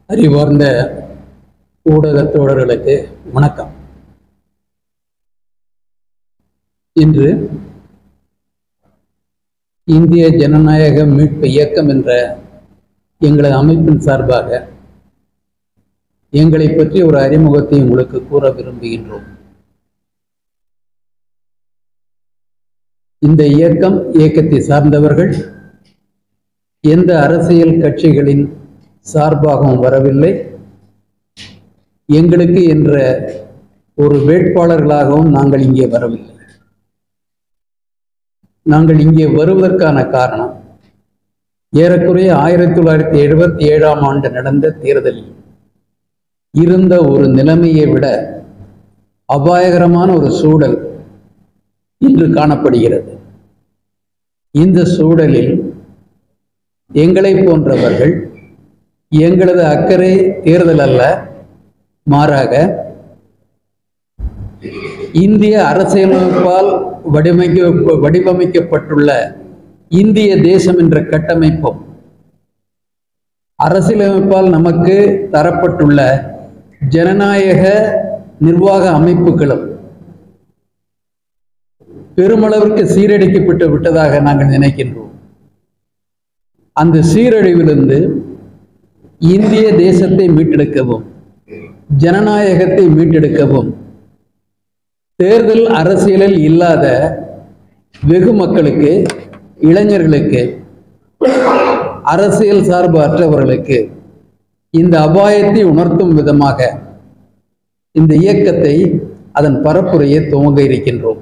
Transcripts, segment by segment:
அறிவார்ந்த ஊடகத் தோழர்களுக்கு வணக்கம் இன்று இந்திய ஜனநாயக மீட்பு இயக்கம் என்ற எங்களது அமைப்பின் சார்பாக எங்களை பற்றி ஒரு அறிமுகத்தை உங்களுக்கு கூற விரும்புகின்றோம் இந்த இயக்கம் இயக்கத்தை சார்ந்தவர்கள் எந்த அரசியல் கட்சிகளின் சார்பாகவும் வரவில்லை எங்களுக்கு என்ற ஒரு வேட்பாளர்களாகவும் நாங்கள் இங்கே வரவில்லை நாங்கள் இங்கே வருவதற்கான காரணம் ஏறக்குறைய ஆயிரத்தி தொள்ளாயிரத்தி எழுபத்தி ஏழாம் ஆண்டு நடந்த தேர்தலில் இருந்த ஒரு நிலைமையை விட அபாயகரமான ஒரு சூழல் இன்று காணப்படுகிறது இந்த சூழலில் எங்களை போன்றவர்கள் எங்களது அக்கறை தேர்தல் அல்ல மாறாக இந்திய அரசியலமைப்பால் வடிவமைக்க வடிவமைக்கப்பட்டுள்ள இந்திய தேசம் என்ற கட்டமைப்பும் அரசியலமைப்பால் நமக்கு தரப்பட்டுள்ள ஜனநாயக நிர்வாக அமைப்புகளும் பெருமளவிற்கு சீரழிக்கப்பட்டு விட்டதாக நாங்கள் நினைக்கின்றோம் அந்த சீரழிவிலிருந்து இந்திய தேசத்தை மீட்டெடுக்கவும் ஜனநாயகத்தை மீட்டெடுக்கவும் தேர்தல் அரசியலில் இல்லாத வெகு மக்களுக்கு இளைஞர்களுக்கு அரசியல் சார்பு அற்றவர்களுக்கு இந்த அபாயத்தை உணர்த்தும் விதமாக இந்த இயக்கத்தை அதன் பரப்புரையை துவங்க இருக்கின்றோம்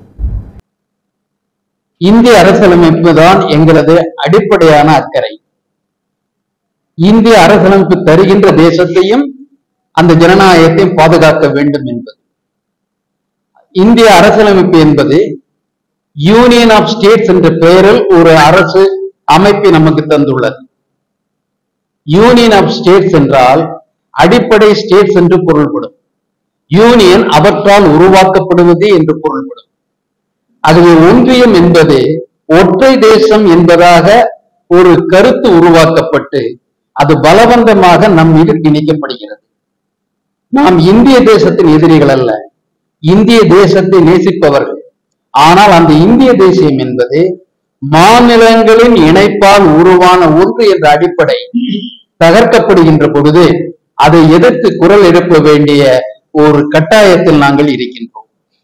இந்திய அரசியலமைப்பு தான் எங்களது அடிப்படையான அக்கறை இந்திய அரசியலமைப்பு தருகின்ற தேசத்தையும் அந்த ஜனநாயகத்தையும் பாதுகாக்க வேண்டும் என்பது இந்திய அரசியலமைப்பு என்பது யூனியன் ஆஃப் ஸ்டேட்ஸ் என்ற பெயரில் ஒரு அரசு அமைப்பை நமக்கு தந்துள்ளது யூனியன் ஆஃப் ஸ்டேட்ஸ் என்றால் அடிப்படை ஸ்டேட்ஸ் என்று பொருள்படும் யூனியன் அவற்றால் உருவாக்கப்படுவது என்று பொருள்படும் ஆகவே ஒன்றியம் என்பது ஒற்றை தேசம் என்பதாக ஒரு கருத்து உருவாக்கப்பட்டு அது பலவந்தமாக நம் மீது திணிக்கப்படுகிறது நாம் இந்திய தேசத்தின் எதிரிகள் அல்ல இந்திய தேசத்தை நேசிப்பவர்கள் ஆனால் அந்த இந்திய தேசியம் என்பது மாநிலங்களின் இணைப்பால் உருவான ஒன்று என்ற அடிப்படை தகர்க்கப்படுகின்ற பொழுது அதை எதிர்த்து குரல் எழுப்ப வேண்டிய ஒரு கட்டாயத்தில் நாங்கள் இருக்கின்றோம்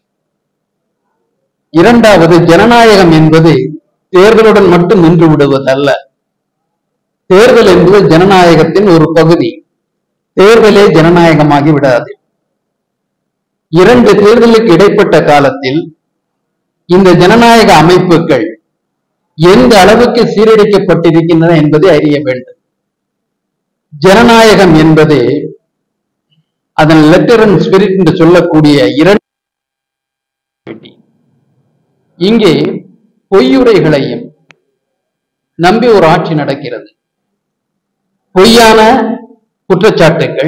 இரண்டாவது ஜனநாயகம் என்பது தேர்தலுடன் மட்டும் நின்று விடுவதல்ல தேர்தல் என்பது ஜனநாயகத்தின் ஒரு பகுதி தேர்தலே ஜனநாயகமாகி விடாது இரண்டு தேர்தலுக்கு இடைப்பட்ட காலத்தில் இந்த ஜனநாயக அமைப்புகள் எந்த அளவுக்கு சீரழிக்கப்பட்டிருக்கின்றன என்பதை அறிய வேண்டும் ஜனநாயகம் என்பது அதன் லெட்டர் அண்ட் ஸ்பிரிட் என்று சொல்லக்கூடிய இரண்டு இங்கே பொய்யுரைகளையும் நம்பி ஒரு ஆட்சி நடக்கிறது பொய்யான குற்றச்சாட்டுகள்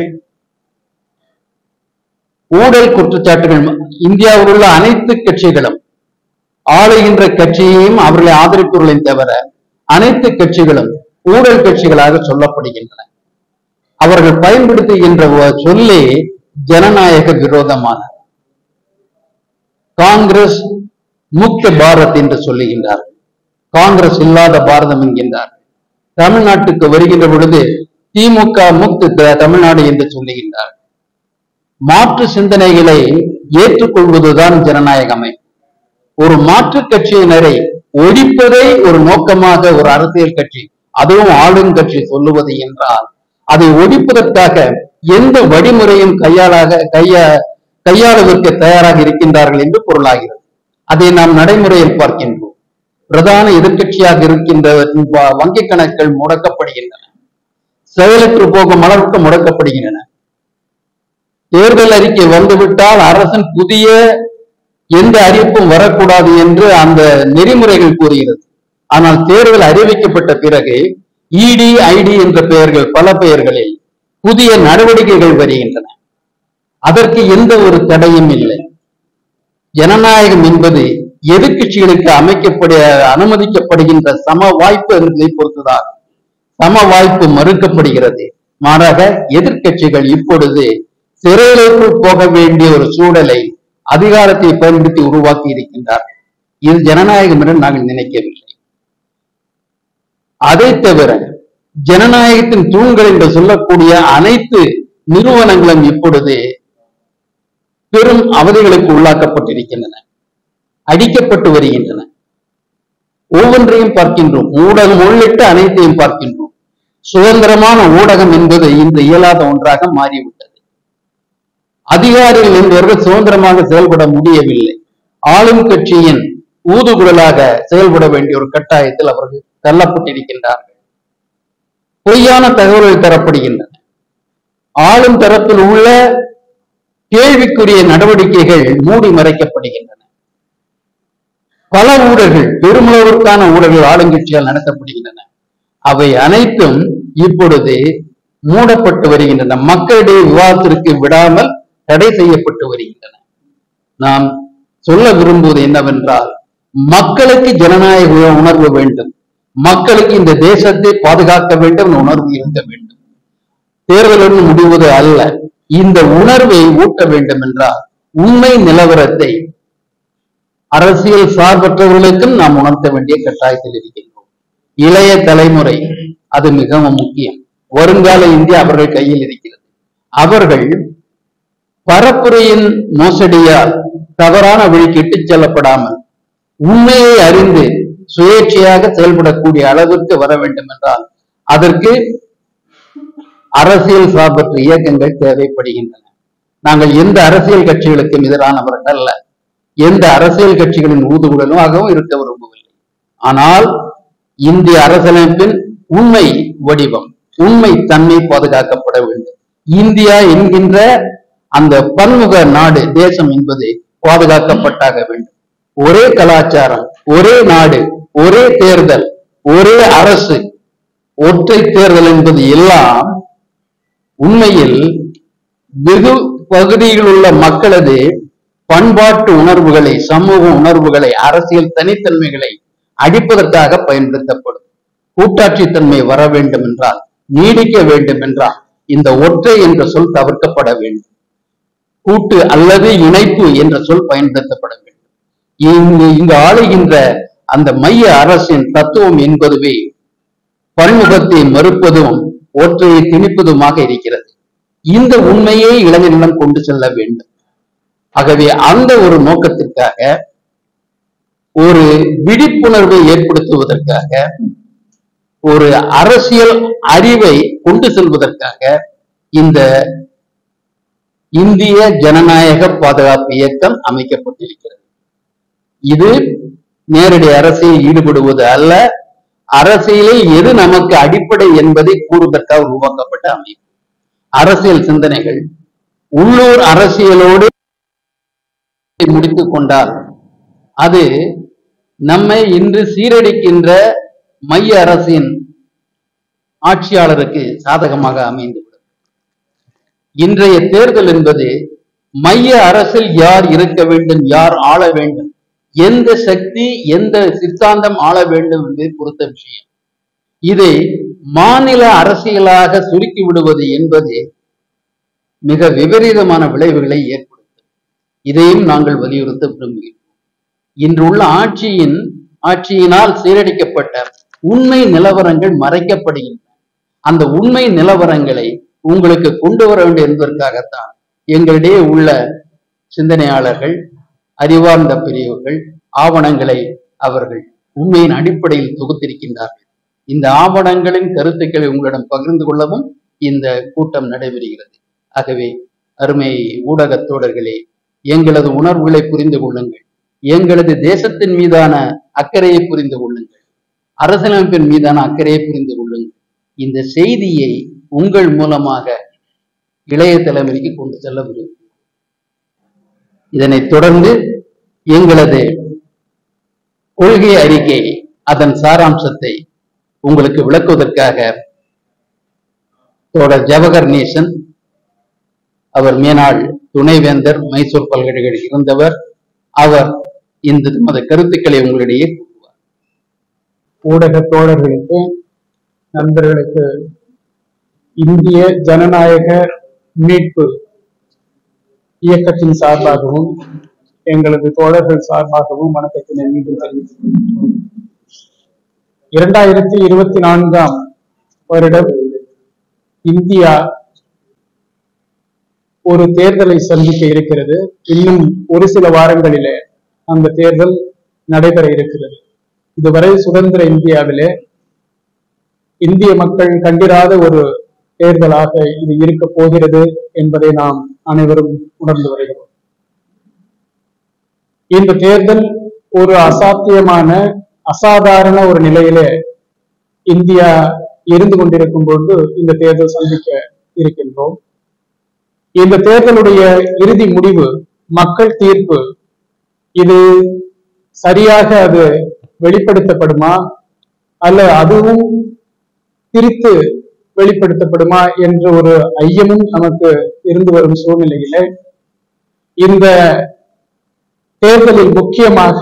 ஊழல் குற்றச்சாட்டுகள் இந்தியாவில் உள்ள அனைத்து கட்சிகளும் ஆளுகின்ற கட்சியையும் அவர்களை ஆதரிப்பவர்களையும் தவிர அனைத்து கட்சிகளும் ஊழல் கட்சிகளாக சொல்லப்படுகின்றன அவர்கள் பயன்படுத்துகின்ற சொல்லே ஜனநாயக விரோதமான காங்கிரஸ் முக்த பாரத் என்று சொல்லுகின்றார் காங்கிரஸ் இல்லாத பாரதம் என்கின்றார் தமிழ்நாட்டுக்கு வருகின்ற பொழுது திமுக முக்த தமிழ்நாடு என்று சொல்லுகின்றார் மாற்று சிந்தனைகளை ஏற்றுக்கொள்வதுதான் ஜனநாயக அமைப்பு ஒரு மாற்று கட்சியினரை ஒழிப்பதை ஒரு நோக்கமாக ஒரு அரசியல் கட்சி அதுவும் ஆளுங்கட்சி சொல்லுவது என்றால் அதை ஒழிப்பதற்காக எந்த வழிமுறையும் கையாளாக கையா கையாளுவதற்கு தயாராக இருக்கின்றார்கள் என்று பொருளாகிறது அதை நாம் நடைமுறையில் பார்க்கின்றோம் பிரதான எதிர்கட்சியாக இருக்கின்ற வங்கி கணக்குகள் முடக்கப்படுகின்றன செயலற்று போகும் அளவுக்கு முடக்கப்படுகின்றன தேர்தல் அறிக்கை வந்துவிட்டால் அரசின் புதிய எந்த அறிவிப்பும் வரக்கூடாது என்று அந்த நெறிமுறைகள் கூறுகிறது ஆனால் தேர்தல் அறிவிக்கப்பட்ட பிறகு இடி ஐடி என்ற பெயர்கள் பல பெயர்களில் புதிய நடவடிக்கைகள் வருகின்றன அதற்கு எந்த ஒரு தடையும் இல்லை ஜனநாயகம் என்பது எதிர்கட்சிகளுக்கு அமைக்கப்பட அனுமதிக்கப்படுகின்ற சம வாய்ப்பு என்பதை பொறுத்துதான் சம வாய்ப்பு மறுக்கப்படுகிறது மாறாக எதிர்க்கட்சிகள் இப்பொழுது சிறையிலுக்குள் போக வேண்டிய ஒரு சூழலை அதிகாரத்தை பயன்படுத்தி உருவாக்கி இருக்கின்றார்கள் இது ஜனநாயகம் என்று நாங்கள் நினைக்கவில்லை அதை தவிர ஜனநாயகத்தின் தூண்கள் என்று சொல்லக்கூடிய அனைத்து நிறுவனங்களும் இப்பொழுது பெரும் அவதிகளுக்கு உள்ளாக்கப்பட்டிருக்கின்றன அடிக்கப்பட்டு வருகின்றன ஒவ்வொன்றையும் பார்க்கின்றோம் ஊடகம் உள்ளிட்ட அனைத்தையும் பார்க்கின்றோம் சுதந்திரமான ஊடகம் என்பது இன்று இயலாத ஒன்றாக மாறிவிட்டது அதிகாரிகள் என்பவர்கள் சுதந்திரமாக செயல்பட முடியவில்லை ஆளும் கட்சியின் ஊதுகுழலாக செயல்பட வேண்டிய ஒரு கட்டாயத்தில் அவர்கள் தள்ளப்பட்டிருக்கின்றார்கள் பொய்யான தகவல்கள் தரப்படுகின்றன ஆளும் தரப்பில் உள்ள கேள்விக்குரிய நடவடிக்கைகள் மூடி மறைக்கப்படுகின்றன பல ஊழல்கள் பெருமளவிற்கான ஊழல்கள் ஆளுங்கட்சியால் நடத்தப்படுகின்றன அவை அனைத்தும் இப்பொழுது மூடப்பட்டு வருகின்றன மக்களிடையே விவாதத்திற்கு விடாமல் தடை செய்யப்பட்டு வருகின்றன நாம் சொல்ல விரும்புவது என்னவென்றால் மக்களுக்கு ஜனநாயக உணர்வு வேண்டும் மக்களுக்கு இந்த தேசத்தை பாதுகாக்க வேண்டும் என்ற உணர்வு இருக்க வேண்டும் தேர்தலுடன் முடிவது அல்ல இந்த உணர்வை ஊட்ட வேண்டும் என்றால் உண்மை நிலவரத்தை அரசியல் சார்பற்றவர்களுக்கும் நாம் உணர்த்த வேண்டிய கட்டாயத்தில் இருக்கின்றோம் இளைய தலைமுறை அது மிகவும் முக்கியம் வருங்கால இந்தியா அவர்கள் கையில் இருக்கிறது அவர்கள் பரப்புரையின் மோசடியால் தவறான வழிக்கு இட்டுச் செல்லப்படாமல் உண்மையை அறிந்து சுயேட்சையாக செயல்படக்கூடிய அளவிற்கு வர வேண்டும் என்றால் அதற்கு அரசியல் சார்பற்ற இயக்கங்கள் தேவைப்படுகின்றன நாங்கள் எந்த அரசியல் கட்சிகளுக்கும் எதிரானவர்கள் அல்ல எந்த அரசியல் கட்சிகளின் ஊதுகுடலாகவும் இருக்க விரும்பவில்லை ஆனால் இந்திய அரசியலமைப்பின் உண்மை வடிவம் உண்மை தன்மை பாதுகாக்கப்பட வேண்டும் இந்தியா என்கின்ற அந்த பன்முக நாடு தேசம் என்பது பாதுகாக்கப்பட்டாக வேண்டும் ஒரே கலாச்சாரம் ஒரே நாடு ஒரே தேர்தல் ஒரே அரசு ஒற்றை தேர்தல் என்பது எல்லாம் உண்மையில் வெகு பகுதியில் உள்ள மக்களது பண்பாட்டு உணர்வுகளை சமூக உணர்வுகளை அரசியல் தனித்தன்மைகளை அடிப்பதற்காக பயன்படுத்தப்படும் கூட்டாட்சித்தன்மை வர வேண்டும் என்றால் நீடிக்க வேண்டும் என்றால் இந்த ஒற்றை என்ற சொல் தவிர்க்கப்பட வேண்டும் கூட்டு அல்லது இணைப்பு என்ற சொல் பயன்படுத்தப்பட வேண்டும் இங்கு இங்கு ஆளுகின்ற அந்த மைய அரசின் தத்துவம் என்பதுவே பன்முகத்தை மறுப்பதும் ஒற்றையை திணிப்பதுமாக இருக்கிறது இந்த உண்மையை இளைஞர்களிடம் கொண்டு செல்ல வேண்டும் ஆகவே அந்த ஒரு நோக்கத்திற்காக ஒரு விழிப்புணர்வை ஏற்படுத்துவதற்காக ஒரு அரசியல் அறிவை கொண்டு செல்வதற்காக இந்த இந்திய ஜனநாயக பாதுகாப்பு இயக்கம் அமைக்கப்பட்டிருக்கிறது இது நேரடி அரசியல் ஈடுபடுவது அல்ல அரசியலில் எது நமக்கு அடிப்படை என்பதை கூறுவதற்காக உருவாக்கப்பட்ட அமைப்பு அரசியல் சிந்தனைகள் உள்ளூர் அரசியலோடு முடித்துக் கொண்டால் அது நம்மை இன்று சீரழிக்கின்ற மைய அரசின் ஆட்சியாளருக்கு சாதகமாக அமைந்துவிடும் இன்றைய தேர்தல் என்பது மைய அரசில் யார் இருக்க வேண்டும் யார் ஆள வேண்டும் எந்த சக்தி எந்த சித்தாந்தம் ஆள வேண்டும் என்பதை பொறுத்த விஷயம் இதை மாநில அரசியலாக சுருக்கி விடுவது என்பது மிக விபரீதமான விளைவுகளை ஏற்படுத்தும் இதையும் நாங்கள் வலியுறுத்த விரும்புகிறோம் இன்று உள்ள ஆட்சியின் ஆட்சியினால் சீரழிக்கப்பட்ட உண்மை நிலவரங்கள் மறைக்கப்படுகின்றன அந்த உண்மை நிலவரங்களை உங்களுக்கு கொண்டு வர வேண்டும் என்பதற்காகத்தான் எங்களிடையே உள்ள சிந்தனையாளர்கள் அறிவார்ந்த பெரியவர்கள் ஆவணங்களை அவர்கள் உண்மையின் அடிப்படையில் தொகுத்திருக்கின்றார்கள் இந்த ஆவணங்களின் கருத்துக்களை உங்களிடம் பகிர்ந்து கொள்ளவும் இந்த கூட்டம் நடைபெறுகிறது ஆகவே அருமை ஊடகத் தோழர்களே எங்களது உணர்வுகளை புரிந்து கொள்ளுங்கள் எங்களது தேசத்தின் மீதான அக்கறையை புரிந்து கொள்ளுங்கள் அரசியலமைப்பின் மீதான அக்கறையை புரிந்து கொள்ளுங்கள் இந்த செய்தியை உங்கள் மூலமாக இளைய தலைமுறைக்கு கொண்டு செல்ல விரும்புகிறோம் இதனைத் தொடர்ந்து எங்களது கொள்கை அறிக்கை அதன் சாராம்சத்தை உங்களுக்கு விளக்குவதற்காக தோழர் ஜவஹர் நேசன் அவர் மேனாள் துணைவேந்தர் மைசூர் பல்கலைக்கழக இருந்தவர் அவர் இந்த தமது கருத்துக்களை உங்களிடையே ஊடக தோழர்களுக்கு நண்பர்களுக்கு இந்திய ஜனநாயக மீட்பு இயக்கத்தின் சார்பாகவும் எங்களது தோழர்கள் சார்பாகவும் வணக்கத்தினை மீண்டும் தெரிவித்துக் கொள்கிறோம் இரண்டாயிரத்தி இருபத்தி நான்காம் வருடம் இந்தியா ஒரு தேர்தலை சந்திக்க இருக்கிறது இன்னும் ஒரு சில வாரங்களிலே அந்த தேர்தல் நடைபெற இருக்கிறது இதுவரை சுதந்திர இந்தியாவிலே இந்திய மக்கள் கண்டிராத ஒரு தேர்தலாக இது இருக்க போகிறது என்பதை நாம் அனைவரும் உணர்ந்து வருகிறோம் இந்த தேர்தல் ஒரு அசாத்தியமான அசாதாரண ஒரு நிலையிலே இந்தியா இருந்து கொண்டிருக்கும் பொழுது இந்த தேர்தல் சந்திக்க இருக்கின்றோம் இந்த தேர்தலுடைய இறுதி முடிவு மக்கள் தீர்ப்பு இது சரியாக அது வெளிப்படுத்தப்படுமா அல்ல அதுவும் திரித்து வெளிப்படுத்தப்படுமா என்ற ஒரு ஐயமும் நமக்கு இருந்து வரும் சூழ்நிலையில இந்த தேர்தலில் முக்கியமாக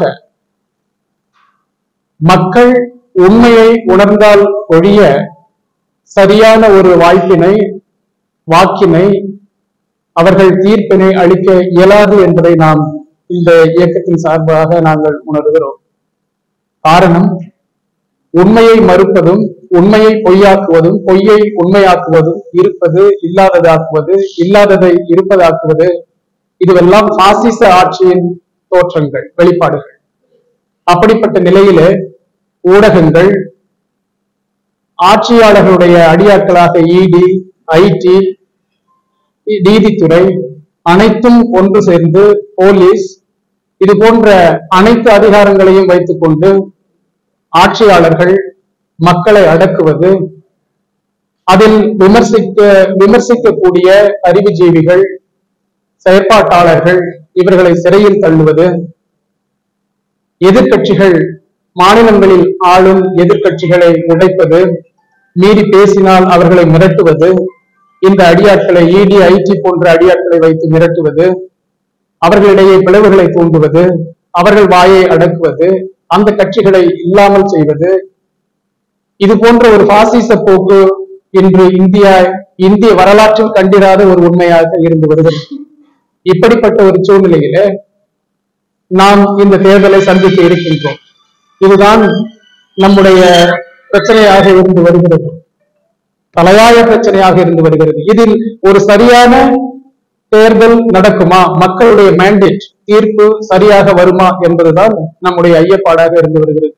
மக்கள் உண்மையை உணர்ந்தால் ஒழிய சரியான ஒரு வாய்ப்பினை வாக்கினை அவர்கள் தீர்ப்பினை அளிக்க இயலாது என்பதை நாம் இந்த இயக்கத்தின் சார்பாக நாங்கள் உணர்கிறோம் காரணம் உண்மையை மறுப்பதும் உண்மையை பொய்யாக்குவதும் பொய்யை உண்மையாக்குவதும் இருப்பது இல்லாததாக்குவது இல்லாததை இருப்பதாக்குவது இதுவெல்லாம் பாசிச ஆட்சியின் தோற்றங்கள் வெளிப்பாடுகள் அப்படிப்பட்ட நிலையிலே ஊடகங்கள் ஆட்சியாளர்களுடைய அடியாட்களாக இடி ஐடி நீதித்துறை அனைத்தும் ஒன்று சேர்ந்து போலீஸ் இது போன்ற அனைத்து அதிகாரங்களையும் வைத்துக்கொண்டு ஆட்சியாளர்கள் மக்களை அடக்குவது அதில் விமர்சிக்க விமர்சிக்கக்கூடிய அறிவுஜீவிகள் செயற்பாட்டாளர்கள் இவர்களை சிறையில் தள்ளுவது எதிர்க்கட்சிகள் மாநிலங்களில் ஆளும் எதிர்க்கட்சிகளை உடைப்பது மீறி பேசினால் அவர்களை மிரட்டுவது இந்த அடியாட்களை இடி ஐடி போன்ற அடியாட்களை வைத்து மிரட்டுவது அவர்களிடையே பிளவுகளை தூண்டுவது அவர்கள் வாயை அடக்குவது அந்த கட்சிகளை இல்லாமல் செய்வது இது போன்ற ஒரு பாசிச போக்கு இன்று இந்தியா இந்திய வரலாற்றில் கண்டிராத ஒரு உண்மையாக இருந்து வருகிறது இப்படிப்பட்ட ஒரு சூழ்நிலையில நாம் இந்த தேர்தலை சந்திக்க இருக்கின்றோம் இதுதான் நம்முடைய பிரச்சனையாக இருந்து வருகிறது தலையாய பிரச்சனையாக இருந்து வருகிறது இதில் ஒரு சரியான தேர்தல் நடக்குமா மக்களுடைய மேண்டேட் தீர்ப்பு சரியாக வருமா என்பதுதான் நம்முடைய ஐயப்பாடாக இருந்து வருகிறது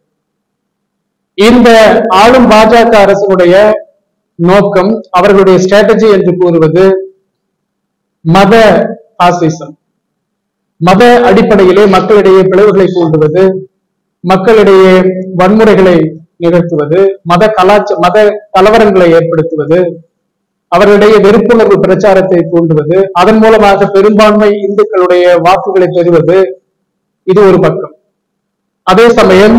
இந்த ஆளும் பாஜக அரசினுடைய நோக்கம் அவர்களுடைய ஸ்ட்ராட்டஜி என்று கூறுவது மத பாசிசம் மத அடிப்படையிலே மக்களிடையே பிளவுகளை தூண்டுவது மக்களிடையே வன்முறைகளை நிகழ்த்துவது மத கலாச்ச மத கலவரங்களை ஏற்படுத்துவது அவர்களிடையே வெறுப்புணர்வு பிரச்சாரத்தை தூண்டுவது அதன் மூலமாக பெரும்பான்மை இந்துக்களுடைய வாக்குகளை பெறுவது இது ஒரு பக்கம் அதே சமயம்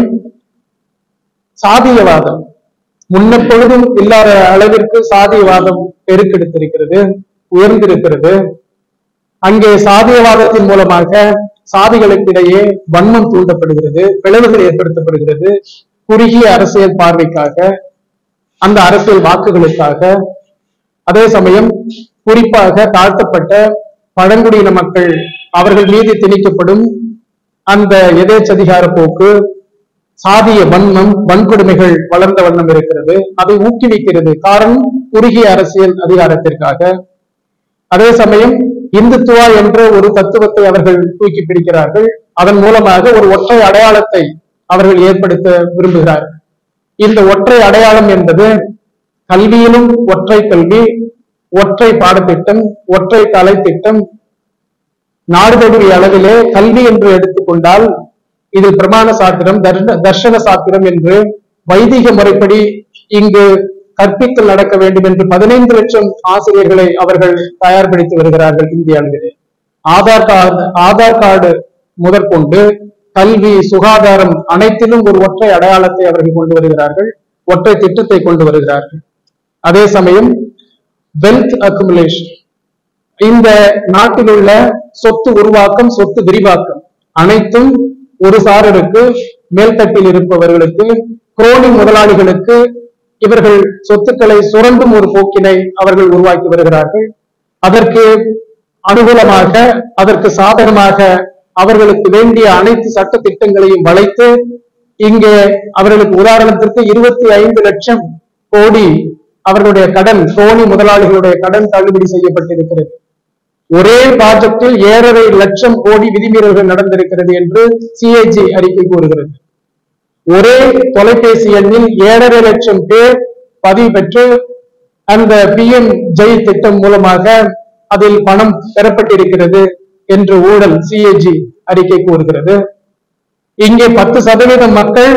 சாதியவாதம் முன்னெப்பொழுதும் இல்லாத அளவிற்கு சாதியவாதம் பெருக்கெடுத்திருக்கிறது உயர்ந்திருக்கிறது அங்கே சாதியவாதத்தின் மூலமாக சாதிகளுக்கிடையே வன்மம் தூண்டப்படுகிறது பிளவுகள் ஏற்படுத்தப்படுகிறது குறுகிய அரசியல் பார்வைக்காக அந்த அரசியல் வாக்குகளுக்காக அதே சமயம் குறிப்பாக தாழ்த்தப்பட்ட பழங்குடியின மக்கள் அவர்கள் மீது திணிக்கப்படும் அந்த எதேச்சதிகார போக்கு சாதிய வன்மம் வன்கொடுமைகள் வளர்ந்த வண்ணம் இருக்கிறது அதை ஊக்குவிக்கிறது காரணம் குறுகிய அரசியல் அதிகாரத்திற்காக அதே சமயம் இந்துத்துவா என்ற ஒரு தத்துவத்தை அவர்கள் தூக்கி பிடிக்கிறார்கள் அதன் மூலமாக ஒரு ஒற்றை அடையாளத்தை அவர்கள் ஏற்படுத்த விரும்புகிறார்கள் இந்த ஒற்றை அடையாளம் என்பது கல்வியிலும் ஒற்றை கல்வி ஒற்றை பாடத்திட்டம் ஒற்றை கலை திட்டம் நாடு தழுவிய அளவிலே கல்வி என்று எடுத்துக்கொண்டால் இதில் பிரமாண சாத்திரம் தர்ஷ- தர்ஷன சாத்திரம் என்று வைதிக முறைப்படி இங்கு கற்பித்தல் நடக்க வேண்டும் என்று பதினைந்து லட்சம் ஆசிரியர்களை அவர்கள் தயார்படுத்தி வருகிறார்கள் இந்திய அளவிலே ஆதார் கார்டு ஆதார் கார்டு முதற்கொண்டு கல்வி சுகாதாரம் அனைத்திலும் ஒரு ஒற்றை அடையாளத்தை அவர்கள் கொண்டு வருகிறார்கள் ஒற்றை திட்டத்தை கொண்டு வருகிறார்கள் அதே சமயம் வெல்த் அக்குமுலேஷன் இந்த நாட்டில் உள்ள சொத்து உருவாக்கம் சொத்து விரிவாக்கம் அனைத்தும் ஒரு சாரருக்கு மேல்தட்டில் இருப்பவர்களுக்கு குரோனி முதலாளிகளுக்கு இவர்கள் சொத்துக்களை சுரண்டும் ஒரு போக்கினை அவர்கள் உருவாக்கி வருகிறார்கள் அதற்கு அனுகூலமாக அதற்கு சாதகமாக அவர்களுக்கு வேண்டிய அனைத்து சட்ட திட்டங்களையும் வளைத்து இங்கே அவர்களுக்கு உதாரணத்திற்கு இருபத்தி ஐந்து லட்சம் கோடி அவர்களுடைய கடன் சோனி முதலாளிகளுடைய கடன் தள்ளுபடி செய்யப்பட்டிருக்கிறது ஒரே ப்ராஜெக்டில் ஏழரை லட்சம் கோடி விதிமீறல்கள் நடந்திருக்கிறது என்று சிஏஜி அறிக்கை கூறுகிறது ஒரே தொலைபேசி எண்ணில் ஏழரை லட்சம் பேர் பதிவு பெற்று அந்த பிஎம் ஜெய் திட்டம் மூலமாக அதில் பணம் பெறப்பட்டிருக்கிறது என்று ஊழல் சிஏஜி அறிக்கை கூறுகிறது இங்கே பத்து சதவீதம் மக்கள்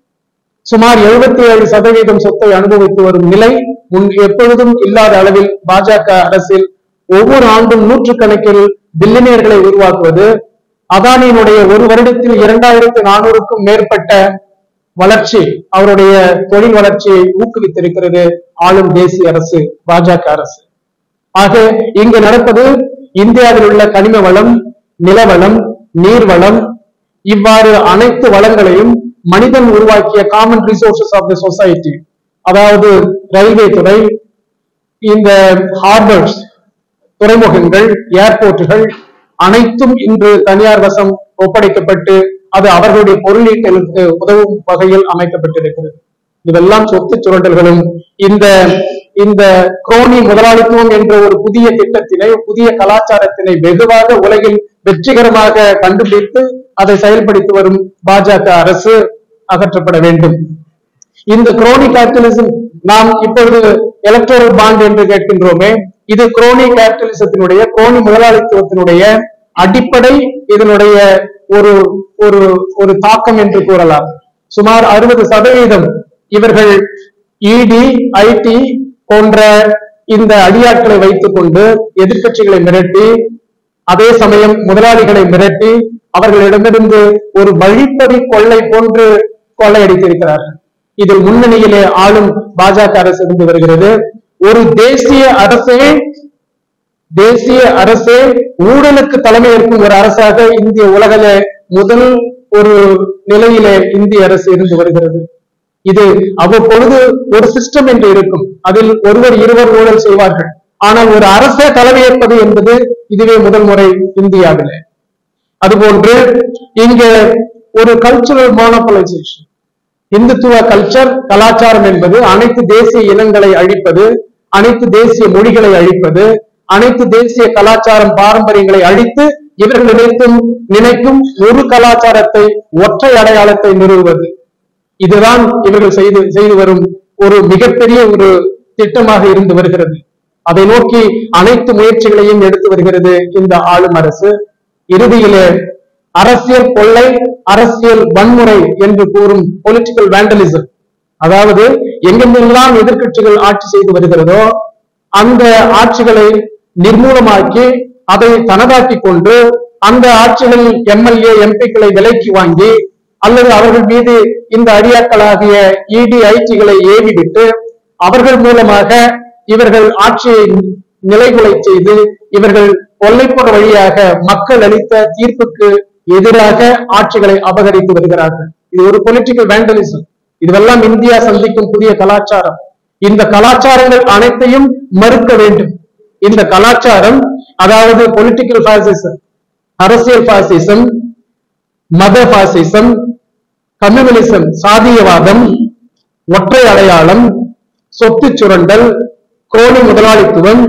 சுமார் எழுபத்தி ஏழு சதவீதம் சொத்தை அனுபவித்து வரும் நிலை முன் எப்பொழுதும் இல்லாத அளவில் பாஜக அரசில் ஒவ்வொரு ஆண்டும் நூற்றுக்கணக்கில் பில்லினியர்களை உருவாக்குவது அதானியினுடைய ஒரு வருடத்தில் இரண்டாயிரத்து நானூறுக்கும் மேற்பட்ட வளர்ச்சி அவருடைய தொழில் வளர்ச்சியை ஊக்குவித்திருக்கிறது ஆளும் தேசிய அரசு பாஜக அரசு ஆக இங்கு நடப்பது இந்தியாவில் உள்ள கனிம வளம் நிலவளம் நீர்வளம் இவ்வாறு அனைத்து வளங்களையும் மனிதன் உருவாக்கிய common resources of the society அதாவது ரயில்வே துறை இந்த ஹார்பர்ஸ் துறைமுகங்கள் ஏர்போர்ட்டுகள் அனைத்தும் இன்று தனியார் வசம் ஒப்படைக்கப்பட்டு அது அவர்களுடைய பொருளீட்டலுக்கு உதவும் வகையில் அமைக்கப்பட்டிருக்கிறது இதெல்லாம் சொத்து சுரண்டல்களும் இந்த இந்த குரோனி முதலாளித்துவம் என்ற ஒரு புதிய திட்டத்தினை புதிய கலாச்சாரத்தினை வெகுவாக உலகில் வெற்றிகரமாக கண்டுபிடித்து அதை செயல்படுத்தி வரும் பாஜக அரசு அகற்றப்பட வேண்டும் இந்த குரோனி கேபிட்டலிசம் நாம் இப்பொழுது எலக்ட்ரல் பாண்ட் என்று கேட்கின்றோமே இது குரோனி கேபிட்டலிசத்தினுடைய குரோனி முதலாளித்துவத்தினுடைய அடிப்படை இதனுடைய ஒரு ஒரு ஒரு தாக்கம் என்று கூறலாம் சுமார் அறுபது சதவீதம் இவர்கள் இடி ஐடி போன்ற இந்த அடியாட்களை வைத்துக் கொண்டு எதிர்க்கட்சிகளை மிரட்டி அதே சமயம் முதலாளிகளை மிரட்டி அவர்களிடமிருந்து ஒரு வழிப்பறி கொள்ளை போன்று கொள்ளையடித்திருக்கிறார்கள் இதில் முன்னணியிலே ஆளும் பாஜக அரசு இருந்து வருகிறது ஒரு தேசிய அரசே தேசிய அரசே ஊழலுக்கு தலைமையேற்கும் ஒரு அரசாக இந்திய உலகிலே முதல் ஒரு நிலையிலே இந்திய அரசு இருந்து வருகிறது இது அவ்வப்பொழுது ஒரு சிஸ்டம் என்று இருக்கும் அதில் ஒருவர் இருவர் ஊழல் செய்வார்கள் ஆனால் ஒரு அரசே தலைமையேற்பது என்பது இதுவே முதல் முறை இந்தியாவிலே அதுபோன்று இங்கே ஒரு கல்ச்சுரல் மோனோபலைசேஷன் இந்துத்துவ கல்ச்சர் கலாச்சாரம் என்பது அனைத்து தேசிய இனங்களை அழிப்பது அனைத்து தேசிய மொழிகளை அழிப்பது அனைத்து தேசிய கலாச்சாரம் பாரம்பரியங்களை அழித்து இவர்கள் நினைத்தும் நினைக்கும் ஒரு கலாச்சாரத்தை ஒற்றை அடையாளத்தை நிறுவுவது இதுதான் இவர்கள் செய்து செய்து வரும் ஒரு மிகப்பெரிய ஒரு திட்டமாக இருந்து வருகிறது அதை நோக்கி அனைத்து முயற்சிகளையும் எடுத்து வருகிறது இந்த ஆளும் அரசு இறுதியிலே அரசியல் கொள்ளை அரசியல் வன்முறை என்று கூறும் பொலிட்டிக்கல் வேண்டலிசம் அதாவது எங்கெங்கெல்லாம் எதிர்க்கட்சிகள் ஆட்சி செய்து வருகிறதோ அந்த ஆட்சிகளை நிர்மூலமாக்கி அதை தனதாக்கி கொண்டு அந்த ஆட்சிகளில் எம்எல்ஏ எம்பிக்களை விலைக்கு வாங்கி அல்லது அவர்கள் மீது இந்த அடியாக்களாகிய இடி ஐடிகளை ஏவி விட்டு அவர்கள் மூலமாக இவர்கள் ஆட்சியை நிலைகுலை செய்து இவர்கள் கொல்லைப்புற வழியாக மக்கள் அளித்த தீர்ப்புக்கு எதிராக ஆட்சிகளை அபகரித்து வருகிறார்கள் இது ஒரு பொலிட்டிக்கல் வேண்டலிசம் இதுவெல்லாம் இந்தியா சந்திக்கும் புதிய கலாச்சாரம் இந்த கலாச்சாரங்கள் அனைத்தையும் மறுக்க வேண்டும் இந்த கலாச்சாரம் அதாவது பொலிட்டிக்கல் பாசிசம் அரசியல் பாசிசம் மத பாசிசம் கம்யூனலிசம் சாதியவாதம் ஒற்றை அடையாளம் சொத்து சுரண்டல் கோணி முதலாளித்துவம்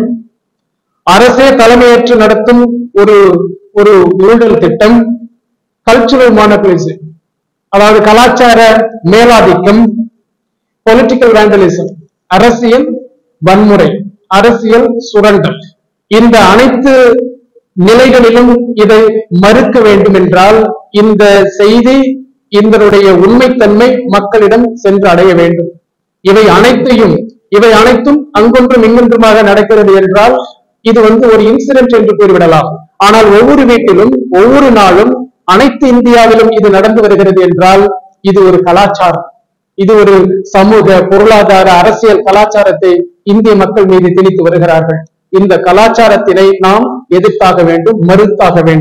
அரசே தலைமையேற்று நடத்தும் ஒரு ஒரு ஊழல் திட்டம் கல்ச்சுரல் மானோபலிசம் அதாவது கலாச்சார மேலாதிக்கம் பொலிட்டிக்கல் வேண்டலிசம் அரசியல் வன்முறை அரசியல் சுரண்டல் இந்த அனைத்து நிலைகளிலும் இதை மறுக்க வேண்டும் என்றால் இந்த செய்தி இதனுடைய உண்மைத்தன்மை மக்களிடம் சென்று அடைய வேண்டும் இவை அனைத்தையும் இவை அனைத்தும் அங்கொன்றும் இங்கொன்றுமாக நடக்கிறது என்றால் இது வந்து ஒரு இன்சிடென்ட் என்று கூறிவிடலாம் ஆனால் ஒவ்வொரு வீட்டிலும் ஒவ்வொரு நாளும் அனைத்து இந்தியாவிலும் இது நடந்து வருகிறது என்றால் இது ஒரு கலாச்சாரம் இது ஒரு சமூக பொருளாதார அரசியல் கலாச்சாரத்தை இந்திய மக்கள் மீது திணித்து வருகிறார்கள் இந்த கலாச்சாரத்தினை நாம் எதிர்த்தாக வேண்டும் மறுத்தாக வேண்டும்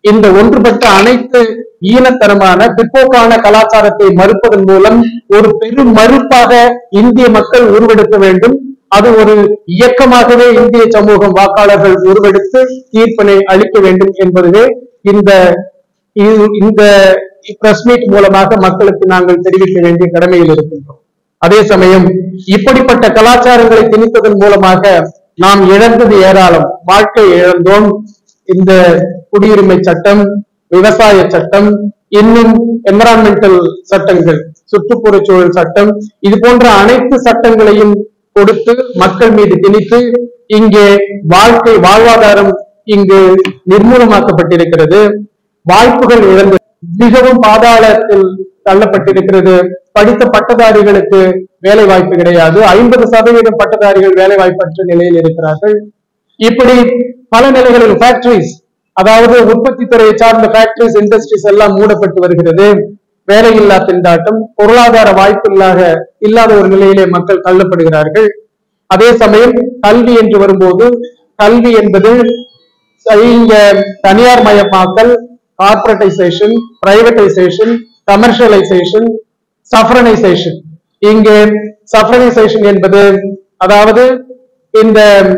இந்த ஒன்றுபட்ட அனைத்து ஈனத்தனமான பிற்போக்கான கலாச்சாரத்தை மறுப்பதன் மூலம் ஒரு பெரும் மறுப்பாக இந்திய மக்கள் உருவெடுக்க வேண்டும் அது ஒரு இயக்கமாகவே இந்திய சமூகம் வாக்காளர்கள் உருவெடுத்து தீர்ப்பினை அளிக்க வேண்டும் என்பதுவே இந்த இது- இந்த பிரஸ் மீட் மூலமாக மக்களுக்கு நாங்கள் தெரிவிக்க வேண்டிய கடமையில் இருக்கின்றோம் அதே சமயம் இப்படிப்பட்ட கலாச்சாரங்களை திணித்ததன் மூலமாக நாம் இழந்தது ஏராளம் வாழ்க்கை இழந்தோம் இந்த குடியுரிமை சட்டம் விவசாய சட்டம் இன்னும் என்விரான்மெண்டல் சட்டங்கள் சுற்றுப்புறச் சூழல் சட்டம் இது போன்ற அனைத்து சட்டங்களையும் கொடுத்து மக்கள் மீது திணித்து இங்கே வாழ்க்கை வாழ்வாதாரம் இங்கு நிர்மூலமாக்கப்பட்டிருக்கிறது வாய்ப்புகள் இழந்து மிகவும் பாதாளத்தில் தள்ளப்பட்டிருக்கிறது படித்த பட்டதாரிகளுக்கு வேலை வாய்ப்பு கிடையாது ஐம்பது சதவீதம் பட்டதாரிகள் வேலை வாய்ப்பற்ற நிலையில் இருக்கிறார்கள் இப்படி பல நிலைகளில் ஃபேக்டரிஸ் அதாவது உற்பத்தி துறையை சார்ந்த ஃபேக்டரிஸ் இண்டஸ்ட்ரீஸ் எல்லாம் மூடப்பட்டு வருகிறது வேலையில்லா திண்டாட்டம் பொருளாதார வாய்ப்பு இல்லாத இல்லாத ஒரு நிலையிலே மக்கள் தள்ளப்படுகிறார்கள் அதே சமயம் கல்வி என்று வரும்போது கல்வி என்பது இங்க தனியார் மயமாக்கல் கார்பரேட்டைசேஷன் பிரைவேட்டைசேஷன் கமர்ஷியலைசேஷன் சஃபரனைசேஷன் இங்கே சஃபரனைசேஷன் என்பது அதாவது இந்த